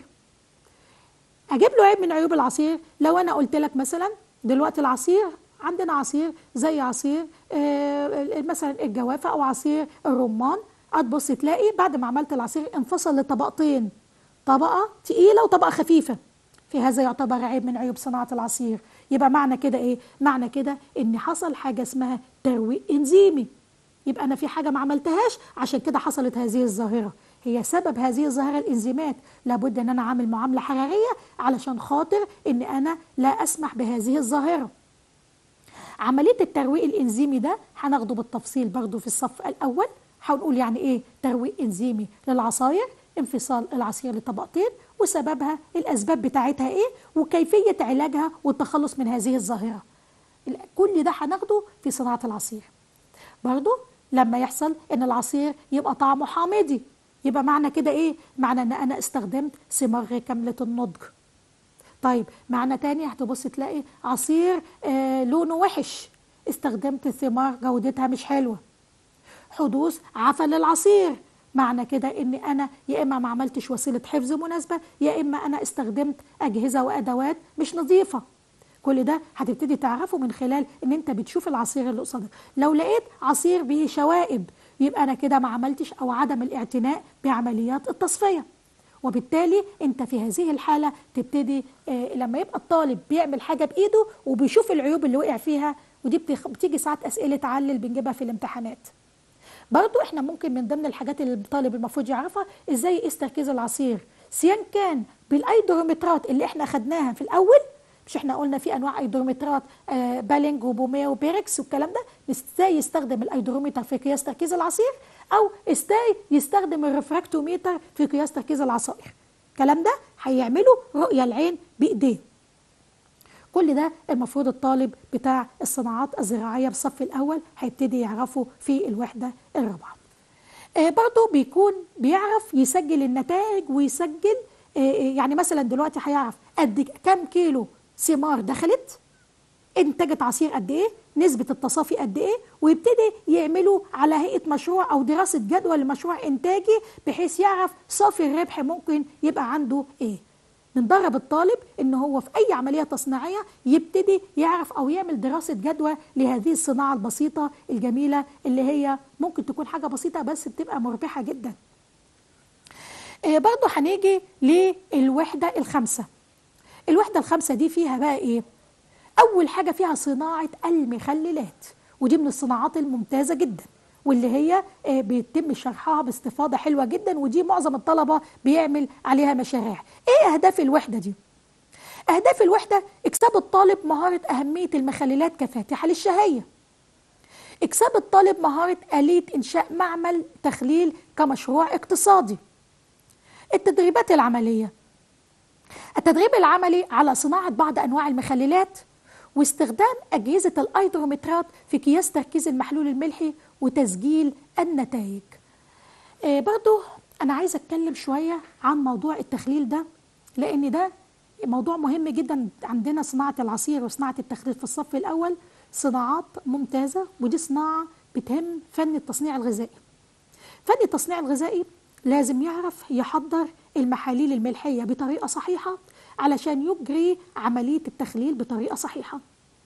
اجيب له عيب من عيوب العصير لو انا قلت لك مثلا دلوقتي العصير عندنا عصير زي عصير آه، مثلا الجوافه او عصير الرمان هتبص تلاقي بعد ما عملت العصير انفصل لطبقتين طبقه تقيله وطبقه خفيفه في هذا يعتبر عيب من عيوب صناعه العصير يبقى معنى كده ايه معنى كده ان حصل حاجه اسمها ترويق انزيمي يبقى انا في حاجه ما عملتهاش عشان كده حصلت هذه الظاهره هي سبب هذه الظاهره الانزيمات لابد ان انا اعمل معامله حراريه علشان خاطر ان انا لا اسمح بهذه الظاهره عمليه الترويق الانزيمي ده هناخده بالتفصيل برضو في الصف الاول هنقول يعني ايه ترويق انزيمي للعصاير انفصال العصير لطبقتين وسببها الاسباب بتاعتها ايه وكيفيه علاجها والتخلص من هذه الظاهره كل ده هناخده في صناعه العصير برضو لما يحصل ان العصير يبقى طعمه حامضي يبقى معنى كده ايه معنى ان انا استخدمت ثمار غير كامله النضج طيب معنى تاني هتبص تلاقي عصير آه لونه وحش استخدمت ثمار جودتها مش حلوه حدوث عفن للعصير معنى كده ان انا يا اما ما عملتش وسيله حفظ مناسبه يا اما انا استخدمت اجهزه وادوات مش نظيفه كل ده هتبتدي تعرفه من خلال ان انت بتشوف العصير اللي قصادك لو لقيت عصير به شوائب يبقى انا كده ما عملتش او عدم الاعتناء بعمليات التصفيه وبالتالي انت في هذه الحاله تبتدي آه لما يبقى الطالب بيعمل حاجه بايده وبيشوف العيوب اللي وقع فيها ودي بتيجي ساعات اسئله علل بنجيبها في الامتحانات برضو احنا ممكن من ضمن الحاجات اللي الطالب المفروض يعرفها ازاي يقيس تركيز العصير سواء كان بالايدرومترات اللي احنا خدناها في الاول مش احنا قلنا في انواع ايدرومترات آه بالينج وبوميه وبيركس والكلام ده ازاي يستخدم الايدرومتر في قياس تركيز العصير او ازاي يستخدم الريفراكتوميتر في قياس تركيز العصائر الكلام ده هيعمله رؤيه العين بايديه كل ده المفروض الطالب بتاع الصناعات الزراعيه بالصف الاول هيبتدي يعرفه في الوحده الرابعه آه برضه بيكون بيعرف يسجل النتائج ويسجل آه يعني مثلا دلوقتي هيعرف قد كام كيلو ثمار دخلت انتجت عصير قد ايه نسبة التصافي قد ايه ويبتدي يعملوا على هيئة مشروع او دراسة جدوى لمشروع انتاجي بحيث يعرف صافي الربح ممكن يبقى عنده ايه بندرب الطالب ان هو في اي عملية تصنيعية يبتدي يعرف او يعمل دراسة جدوى لهذه الصناعة البسيطة الجميلة اللي هي ممكن تكون حاجة بسيطة بس بتبقى مربحة جدا آه برضو هنيجي للوحدة الخامسة الوحدة الخامسة دي فيها بقى ايه اول حاجة فيها صناعة المخللات ودي من الصناعات الممتازة جدا واللي هي آه بيتم شرحها باستفاضة حلوة جدا ودي معظم الطلبة بيعمل عليها مشاريع ايه اهداف الوحدة دي اهداف الوحدة اكساب الطالب مهارة اهمية المخللات كفاتحة للشهية اكساب الطالب مهارة آلية انشاء معمل تخليل كمشروع اقتصادي التدريبات العملية التدريب العملي على صناعة بعض أنواع المخللات واستخدام أجهزة الأيدرومترات في قياس تركيز المحلول الملحي وتسجيل النتائج آه برضو أنا عايزة أتكلم شوية عن موضوع التخليل ده لأن ده موضوع مهم جدا عندنا صناعة العصير وصناعة التخليل في الصف الأول صناعات ممتازة ودي صناعة بتهم فن التصنيع الغذائي فن التصنيع الغذائي لازم يعرف يحضر المحاليل الملحية بطريقة صحيحة علشان يجري عملية التخليل بطريقة صحيحة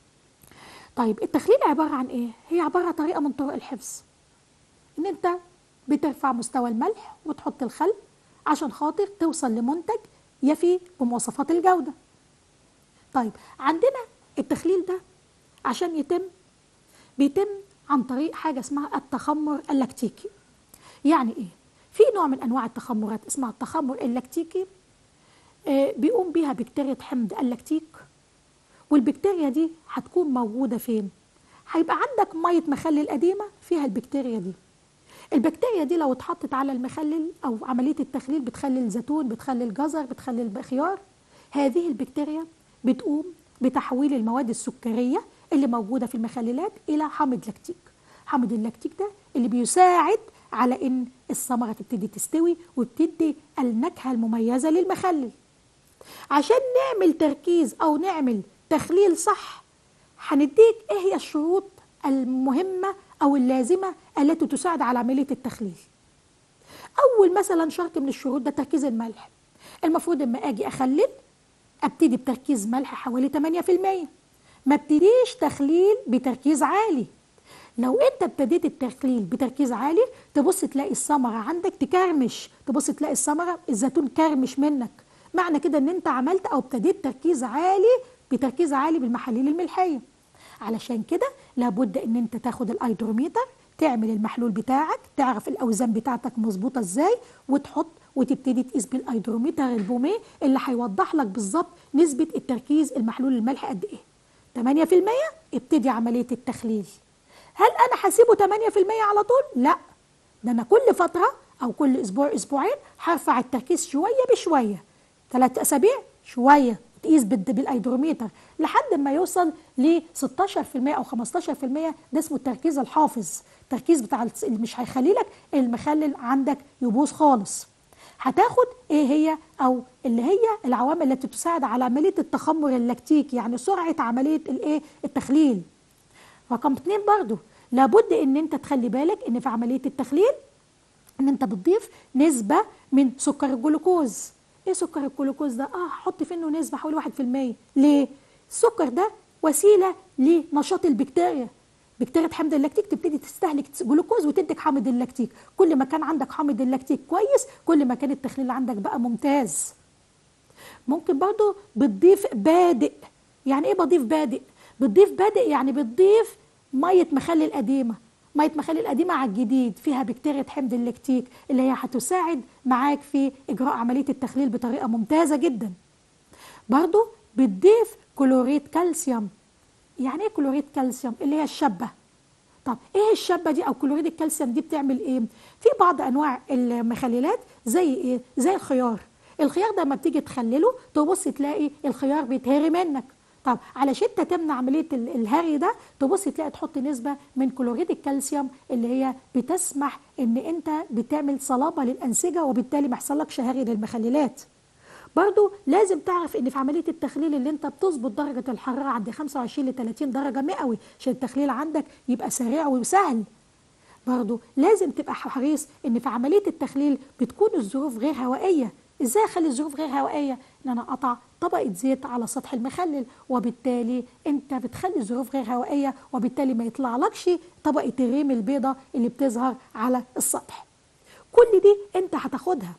طيب التخليل عبارة عن ايه؟ هي عبارة عن طريقة من طرق الحفظ ان انت بترفع مستوى الملح وتحط الخل عشان خاطر توصل لمنتج يفي بمواصفات الجودة طيب عندنا التخليل ده عشان يتم بيتم عن طريق حاجة اسمها التخمر اللاكتيكي يعني ايه؟ في نوع من انواع التخمرات اسمها التخمر اللاكتيكي آه بيقوم بيها بكتيريا حمض اللاكتيك والبكتيريا دي هتكون موجوده فين هيبقى عندك ميه مخلل قديمه فيها البكتيريا دي البكتيريا دي لو اتحطت على المخلل او عمليه التخليل بتخلل زيتون بتخلل جزر بتخلل خيار هذه البكتيريا بتقوم بتحويل المواد السكريه اللي موجوده في المخللات الى حامض لاكتيك حامض اللاكتيك ده اللي بيساعد على ان الثمره تبتدي تستوي وبتدي النكهه المميزه للمخلل عشان نعمل تركيز او نعمل تخليل صح هنديك ايه هي الشروط المهمه او اللازمه التي تساعد على عمليه التخليل اول مثلا شرط من الشروط ده تركيز الملح المفروض اما اجي اخلل ابتدي بتركيز ملح حوالي 8% ما ابتديش تخليل بتركيز عالي لو انت ابتديت التخليل بتركيز عالي تبص تلاقي الثمره عندك تكرمش تبص تلاقي الثمره الزيتون كرمش منك معنى كده ان انت عملت او ابتديت تركيز عالي بتركيز عالي بالمحاليل الملحيه علشان كده لابد ان انت تاخد الايدروميتر تعمل المحلول بتاعك تعرف الاوزان بتاعتك مظبوطه ازاي وتحط وتبتدي تقيس بالايدروميتر البوميه اللي هيوضح لك بالظبط نسبه التركيز المحلول الملح قد ايه 8% ابتدي عمليه التخليل هل انا هسيبه 8% على طول لا ده انا كل فتره او كل اسبوع اسبوعين هرفع التركيز شويه بشويه ثلاث اسابيع شويه تقيس بالايدروميتر لحد ما يوصل ل 16% او 15% ده اسمه التركيز الحافظ التركيز بتاع اللي مش هيخلي لك المخلل عندك يبوظ خالص هتاخد ايه هي او اللي هي العوامل التي تساعد على عمليه التخمر اللاكتيكي يعني سرعه عمليه الايه التخليل رقم اتنين برضو لابد ان انت تخلي بالك ان في عمليه التخليل ان انت بتضيف نسبه من سكر الجلوكوز ايه سكر الجلوكوز ده اه حط فيه انه نسبه حوالي 1% ليه السكر ده وسيله لنشاط البكتيريا بكتيريا حمض اللاكتيك تبتدي تستهلك جلوكوز وتنتج حامض اللاكتيك كل ما كان عندك حامض اللاكتيك كويس كل ما كان التخليل عندك بقى ممتاز ممكن برضو بتضيف بادئ يعني ايه بضيف بادئ بتضيف بادئ يعني بتضيف ميه مخلل قديمه ميه مخلل قديمه على الجديد فيها بكتيريا حمض اللاكتيك اللي هي هتساعد معاك في اجراء عمليه التخليل بطريقه ممتازه جدا برضو بتضيف كلوريد كالسيوم يعني ايه كلوريد كالسيوم اللي هي الشبه طب ايه الشبه دي او كلوريد الكالسيوم دي بتعمل ايه في بعض انواع المخللات زي ايه زي الخيار الخيار ده لما بتيجي تخلله تبص تلاقي الخيار بيتهري منك طب علشان انت تمنع عمليه الهري ده تبص تلاقي تحط نسبه من كلوريد الكالسيوم اللي هي بتسمح ان انت بتعمل صلابه للانسجه وبالتالي ما يحصلكش هري للمخللات برضو لازم تعرف ان في عمليه التخليل اللي انت بتظبط درجه الحراره عند 25 ل 30 درجه مئوي عشان التخليل عندك يبقى سريع وسهل برضو لازم تبقى حريص ان في عمليه التخليل بتكون الظروف غير هوائيه ازاي اخلي الظروف غير هوائيه ان انا اقطع طبقه زيت على سطح المخلل وبالتالي انت بتخلي الظروف غير هوائيه وبالتالي ما يطلعلكش طبقه الريم البيضاء اللي بتظهر على السطح كل دي انت هتاخدها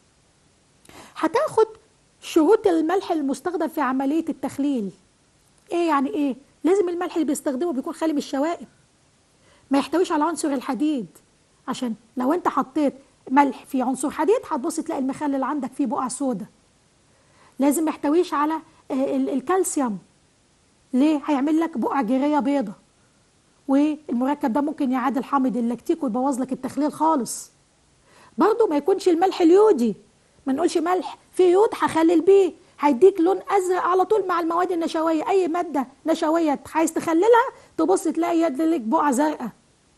هتاخد شروط الملح المستخدم في عمليه التخليل ايه يعني ايه لازم الملح اللي بيستخدمه بيكون خالي من الشوائب ما يحتويش على عنصر الحديد عشان لو انت حطيت ملح فيه عنصر حديد هتبص تلاقي المخلل عندك فيه بقع سودا لازم ما يحتويش على الكالسيوم ليه هيعمل لك بقع جيريه بيضة والمركب ده ممكن يعادل حامض اللاكتيك ويبوظ لك التخليل خالص برضه ما يكونش الملح اليودي ما نقولش ملح فيه يود هخلل بيه هيديك لون ازرق على طول مع المواد النشويه اي ماده نشويه عايز تخللها تبص تلاقي يد لك بقع زرقاء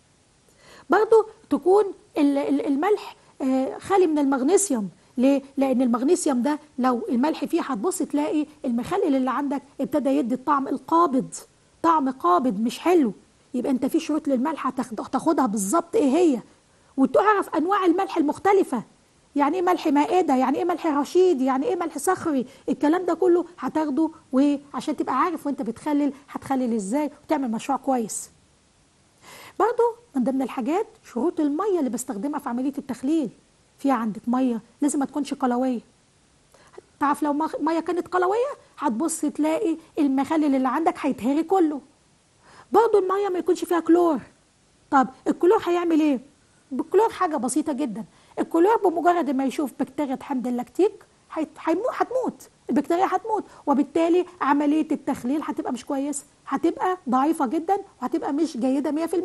برضه تكون الملح خالي من المغنيسيوم ليه؟ لأن المغنيسيوم ده لو الملح فيه هتبص تلاقي المخلل اللي عندك ابتدى يدي الطعم القابض طعم قابض مش حلو يبقى انت في شروط للملح هتاخدها بالظبط ايه هي وتعرف انواع الملح المختلفه يعني ايه ملح مائده يعني ايه ملح رشيد يعني ايه ملح صخري الكلام ده كله هتاخده وعشان تبقى عارف وانت بتخلل هتخلل ازاي وتعمل مشروع كويس برضو من ضمن الحاجات شروط الميه اللي بستخدمها في عمليه التخليل في عندك ميه لازم ما تكونش قلويه تعرف لو ميه كانت قلويه هتبص تلاقي المخلل اللي عندك هيتهري كله برضو الميه ما يكونش فيها كلور طب الكلور هيعمل ايه الكلور حاجه بسيطه جدا الكلور بمجرد ما يشوف بكتيريا حمض اللاكتيك هتموت البكتيريا هتموت وبالتالي عمليه التخليل هتبقى مش كويسه هتبقى ضعيفه جدا وهتبقى مش جيده 100%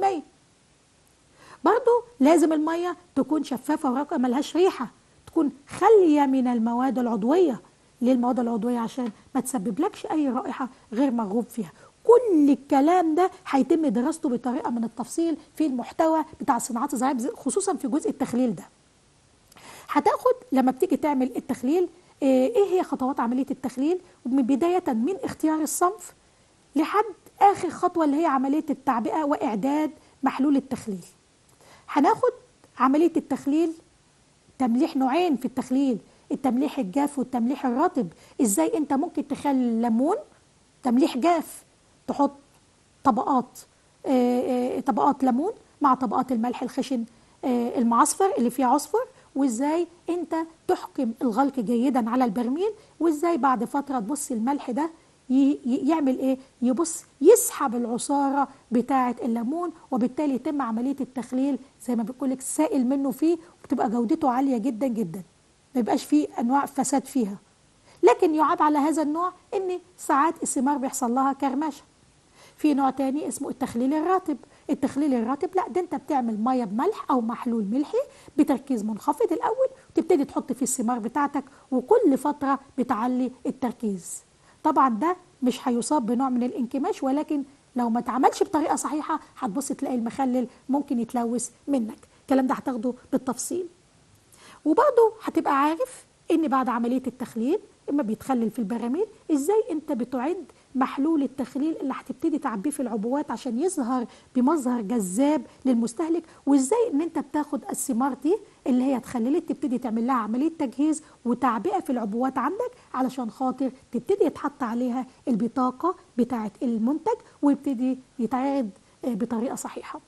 برضو لازم الميه تكون شفافه ورقه ملهاش ريحه تكون خاليه من المواد العضويه ليه المواد العضويه عشان ما تسببلكش اي رائحه غير مرغوب فيها كل الكلام ده هيتم دراسته بطريقه من التفصيل في المحتوى بتاع الصناعات الزراعيه خصوصا في جزء التخليل ده هتاخد لما بتيجي تعمل التخليل ايه هي خطوات عمليه التخليل من بدايه من اختيار الصنف لحد اخر خطوه اللي هي عمليه التعبئه واعداد محلول التخليل هناخد عمليه التخليل تمليح نوعين في التخليل التمليح الجاف والتمليح الرطب ازاي انت ممكن تخلي ليمون تمليح جاف تحط طبقات آآ آآ طبقات ليمون مع طبقات الملح الخشن المعصفر اللي فيه عصفر وازاي انت تحكم الغلق جيدا على البرميل وازاي بعد فتره تبص الملح ده يعمل ايه يبص يسحب العصاره بتاعه الليمون وبالتالي يتم عمليه التخليل زي ما بيقول لك سائل منه فيه وبتبقى جودته عاليه جدا جدا ما يبقاش فيه انواع فساد فيها لكن يعاب على هذا النوع ان ساعات الثمار بيحصل لها كرمشه في نوع تاني اسمه التخليل الراتب التخليل الراتب لا ده انت بتعمل ميه بملح او محلول ملحي بتركيز منخفض الاول وتبتدي تحط فيه الثمار بتاعتك وكل فتره بتعلي التركيز طبعا ده مش هيصاب بنوع من الانكماش ولكن لو ما اتعملش بطريقه صحيحه هتبص تلاقي المخلل ممكن يتلوث منك الكلام ده هتاخده بالتفصيل وبرضه هتبقى عارف ان بعد عمليه التخليل اما بيتخلل في البراميل ازاي انت بتعد محلول التخليل اللي هتبتدي تعبيه في العبوات عشان يظهر بمظهر جذاب للمستهلك وازاي ان انت بتاخد الثمار دي اللي هي اتخللت تبتدي تعمل لها عمليه تجهيز وتعبئه في العبوات عندك علشان خاطر تبتدي يتحط عليها البطاقه بتاعه المنتج ويبتدي يتعرض آه، بطريقه صحيحه.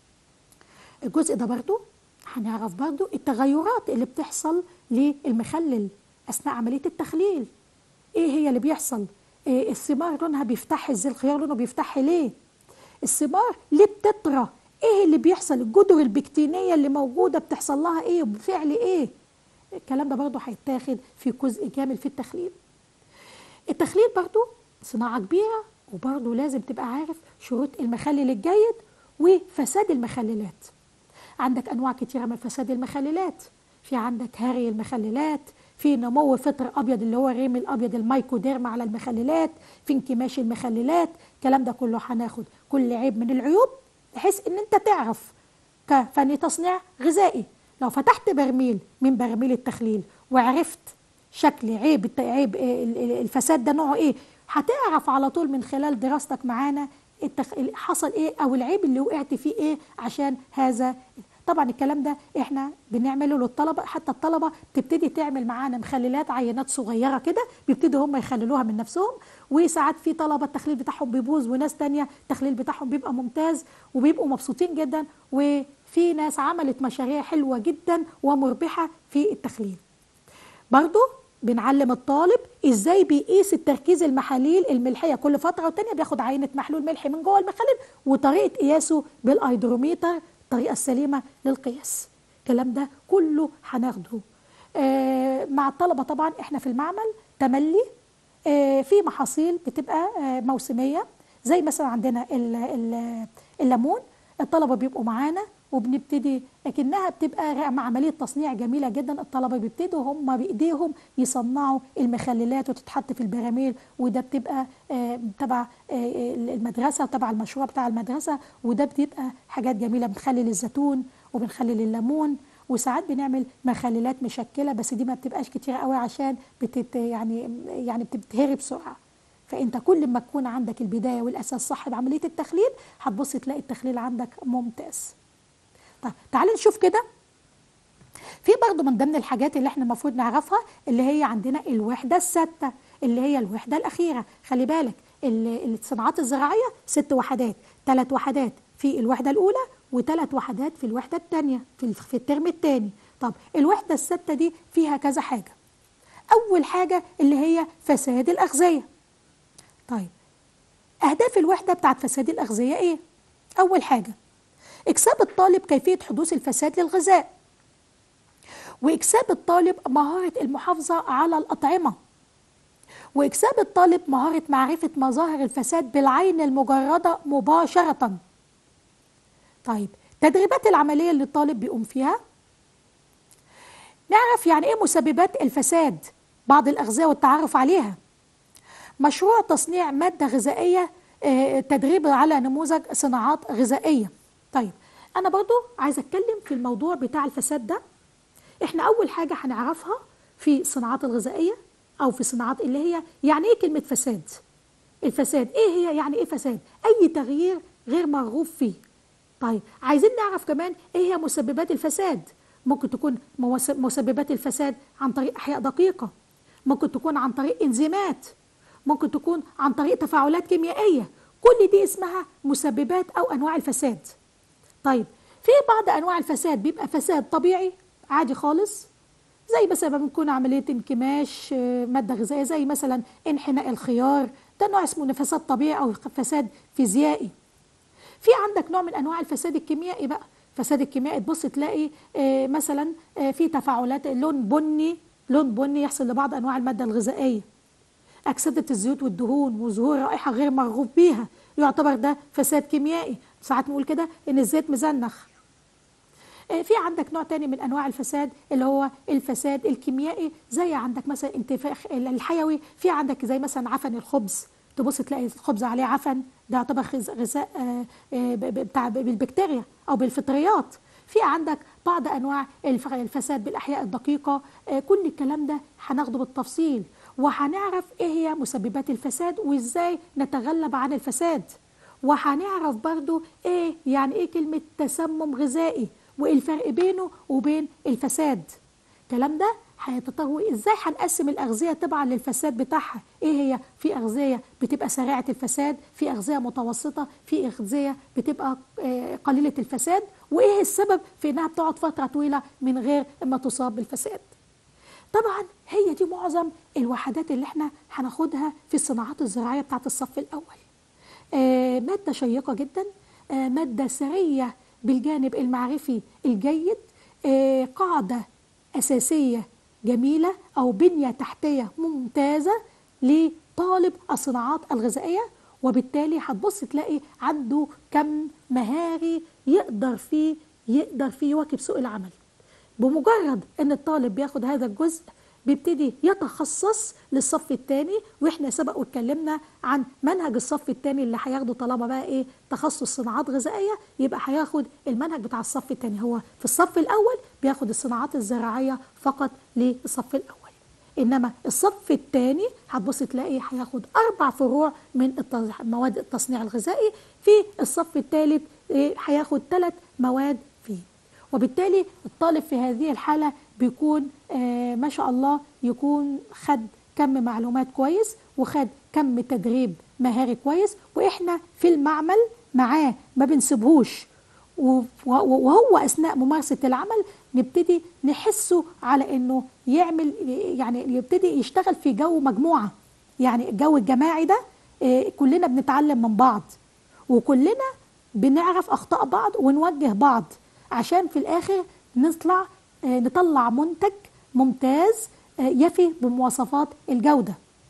الجزء ده برضو هنعرف برضو التغيرات اللي بتحصل للمخلل اثناء عمليه التخليل. ايه هي اللي بيحصل؟ إيه الثمار لونها بيفتح ازاي الخيار لونه بيفتح ليه؟ الثمار ليه بتطرى؟ ايه اللي بيحصل؟ الجذر البكتينيه اللي موجوده بتحصل لها ايه؟ بفعل ايه؟ الكلام ده برضو هيتاخد في جزء كامل في التخليل. التخليل برضو صناعه كبيره وبرضو لازم تبقى عارف شروط المخلل الجيد وفساد المخللات. عندك انواع كتيره من فساد المخللات. في عندك هري المخللات في نمو فطر ابيض اللي هو الريم الابيض المايكوديرما على المخللات في انكماش المخللات الكلام ده كله هناخد كل عيب من العيوب بحيث ان انت تعرف كفني تصنيع غذائي لو فتحت برميل من براميل التخليل وعرفت شكل عيب عيب الفساد ده نوعه ايه هتعرف على طول من خلال دراستك معانا التخ... حصل ايه او العيب اللي وقعت فيه ايه عشان هذا طبعا الكلام ده احنا بنعمله للطلبه حتى الطلبه تبتدي تعمل معانا مخللات عينات صغيره كده بيبتدوا هم يخللوها من نفسهم وساعات في طلبه التخليل بتاعهم بيبوظ وناس تانية التخليل بتاعهم بيبقى ممتاز وبيبقوا مبسوطين جدا وفي ناس عملت مشاريع حلوه جدا ومربحه في التخليل برضو بنعلم الطالب ازاي بيقيس التركيز المحاليل الملحيه كل فتره والتانيه بياخد عينه محلول ملحي من جوه المخلل وطريقه قياسه بالايدروميتر الطريقه السليمه للقياس الكلام ده كله هناخده آه مع الطلبه طبعا احنا في المعمل تملي آه في محاصيل بتبقى آه موسميه زي مثلا عندنا الليمون الطلبه بيبقوا معانا وبنبتدي لكنها بتبقى مع عمليه تصنيع جميله جدا الطلبه بيبتدوا هم بايديهم يصنعوا المخللات وتتحط في البراميل وده بتبقى آه، تبع آه، المدرسه تبع المشروع بتاع المدرسه وده بتبقى حاجات جميله بنخلل الزيتون وبنخلل الليمون وساعات بنعمل مخللات مشكله بس دي ما بتبقاش كتيره قوي عشان بتت يعني يعني بتتهري بسرعه فانت كل ما تكون عندك البدايه والاساس صح بعمليه التخليل هتبص تلاقي التخليل عندك ممتاز طيب تعالي نشوف كده في برضه من ضمن الحاجات اللي احنا المفروض نعرفها اللي هي عندنا الوحده السادسه اللي هي الوحده الاخيره خلي بالك الصناعات الزراعيه ست وحدات ثلاث وحدات في الوحده الاولى وثلاث وحدات في الوحده الثانيه في في الترم الثاني طب الوحده السادسه دي فيها كذا حاجه اول حاجه اللي هي فساد الاغذيه طيب اهداف الوحده بتاعت فساد الاغذيه ايه اول حاجه إكساب الطالب كيفية حدوث الفساد للغذاء وإكساب الطالب مهارة المحافظة على الأطعمة وإكساب الطالب مهارة معرفة مظاهر الفساد بالعين المجردة مباشرة طيب تدريبات العملية اللي الطالب بيقوم فيها نعرف يعني إيه مسببات الفساد بعض الأغذية والتعرف عليها مشروع تصنيع مادة غذائية آه، تدريب على نموذج صناعات غذائية طيب انا برضو عايزه اتكلم في الموضوع بتاع الفساد ده احنا اول حاجه هنعرفها في الصناعات الغذائيه او في صناعات اللي هي يعني ايه كلمه فساد الفساد ايه هي يعني ايه فساد اي تغيير غير مرغوب فيه طيب عايزين نعرف كمان ايه هي مسببات الفساد ممكن تكون مسببات الفساد عن طريق احياء دقيقه ممكن تكون عن طريق انزيمات ممكن تكون عن طريق تفاعلات كيميائيه كل دي اسمها مسببات او انواع الفساد طيب في بعض انواع الفساد بيبقى فساد طبيعي عادي خالص زي مثلا بنكون عمليه انكماش آه، ماده غذائيه زي مثلا انحناء الخيار ده نوع اسمه فساد طبيعي او فساد فيزيائي في عندك نوع من انواع الفساد الكيميائي بقى فساد الكيميائي تبص تلاقي آه، مثلا آه، في تفاعلات لون بني لون بني يحصل لبعض انواع الماده الغذائيه اكسده الزيوت والدهون وظهور رائحه غير مرغوب بيها يعتبر ده فساد كيميائي ساعات نقول كده ان الزيت مزنخ آه، في عندك نوع تاني من انواع الفساد اللي هو الفساد الكيميائي زي عندك مثلا انتفاخ الحيوي في عندك زي مثلا عفن الخبز تبص تلاقي الخبز عليه عفن ده يعتبر غذاء آه، آه، بتاع بالبكتيريا او بالفطريات في عندك بعض انواع الف- الفساد بالاحياء الدقيقه آه، كل الكلام ده هناخده بالتفصيل وهنعرف ايه هي مسببات الفساد وازاي نتغلب عن الفساد وهنعرف برضو ايه يعني ايه كلمه تسمم غذائي وايه الفرق بينه وبين الفساد الكلام ده هيتطور ازاي هنقسم الاغذيه تبعا للفساد بتاعها ايه هي في اغذيه بتبقى سريعه الفساد في اغذيه متوسطه في اغذيه بتبقى آه، قليله الفساد وايه السبب في انها بتقعد فتره طويله من غير ما تصاب بالفساد طبعا هي دي معظم الوحدات اللي احنا هناخدها في الصناعات الزراعيه بتاعت الصف الاول آه، مادة شيقة جدا آه، مادة سرية بالجانب المعرفي الجيد آه، قاعدة أساسية جميلة أو بنية تحتية ممتازة لطالب الصناعات الغذائية وبالتالي هتبص تلاقي عنده كم مهاري يقدر فيه يقدر فيه يواكب سوق العمل بمجرد ان الطالب بياخد هذا الجزء بيبتدي يتخصص للصف الثاني واحنا سبق واتكلمنا عن منهج الصف الثاني اللي هياخده طالما بقى ايه تخصص صناعات غذائيه يبقى هياخد المنهج بتاع الصف الثاني هو في الصف الاول بياخد الصناعات الزراعيه فقط للصف الاول انما الصف الثاني هتبص تلاقي هياخد اربع فروع من الت- مواد التصنيع الغذائي في الصف الثالث إيه، هياخد ثلاث مواد فيه وبالتالي الطالب في هذه الحالة بيكون آه ما شاء الله يكون خد كم معلومات كويس وخد كم تدريب مهاري كويس واحنا في المعمل معاه ما بنسيبهوش و- و- وهو اثناء ممارسه العمل نبتدي نحسه على انه يعمل يعني يبتدي يشتغل في جو مجموعه يعني الجو الجماعي ده آه، كلنا بنتعلم من بعض وكلنا بنعرف اخطاء بعض ونوجه بعض عشان في الاخر نطلع آه، نطلع منتج ممتاز آه، يفي بمواصفات الجوده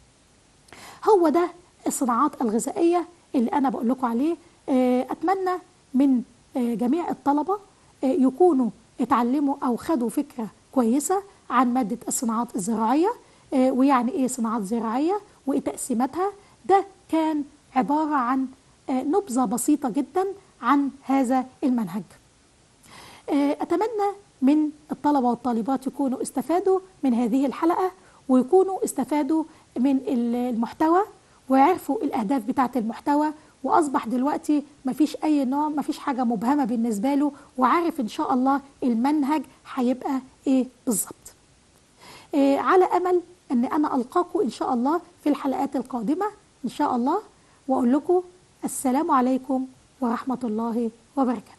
هو ده الصناعات الغذائيه اللي انا بقول لكم عليه آه، اتمنى من آه، جميع الطلبه آه، يكونوا اتعلموا او خدوا فكره كويسه عن ماده الصناعات الزراعيه آه، ويعني ايه صناعات زراعيه وايه تقسيماتها ده كان عباره عن آه، نبذه بسيطه جدا عن هذا المنهج آه، أتمنى من الطلبة والطالبات يكونوا استفادوا من هذه الحلقة ويكونوا استفادوا من ال- المحتوى ويعرفوا الأهداف بتاعة المحتوى وأصبح دلوقتي مفيش أي نوع مفيش حاجة مبهمة بالنسبة له وعارف إن شاء الله المنهج هيبقى إيه بالظبط آه، على أمل أن أنا ألقاكم إن شاء الله في الحلقات القادمة إن شاء الله وأقول لكم السلام عليكم ورحمة الله وبركاته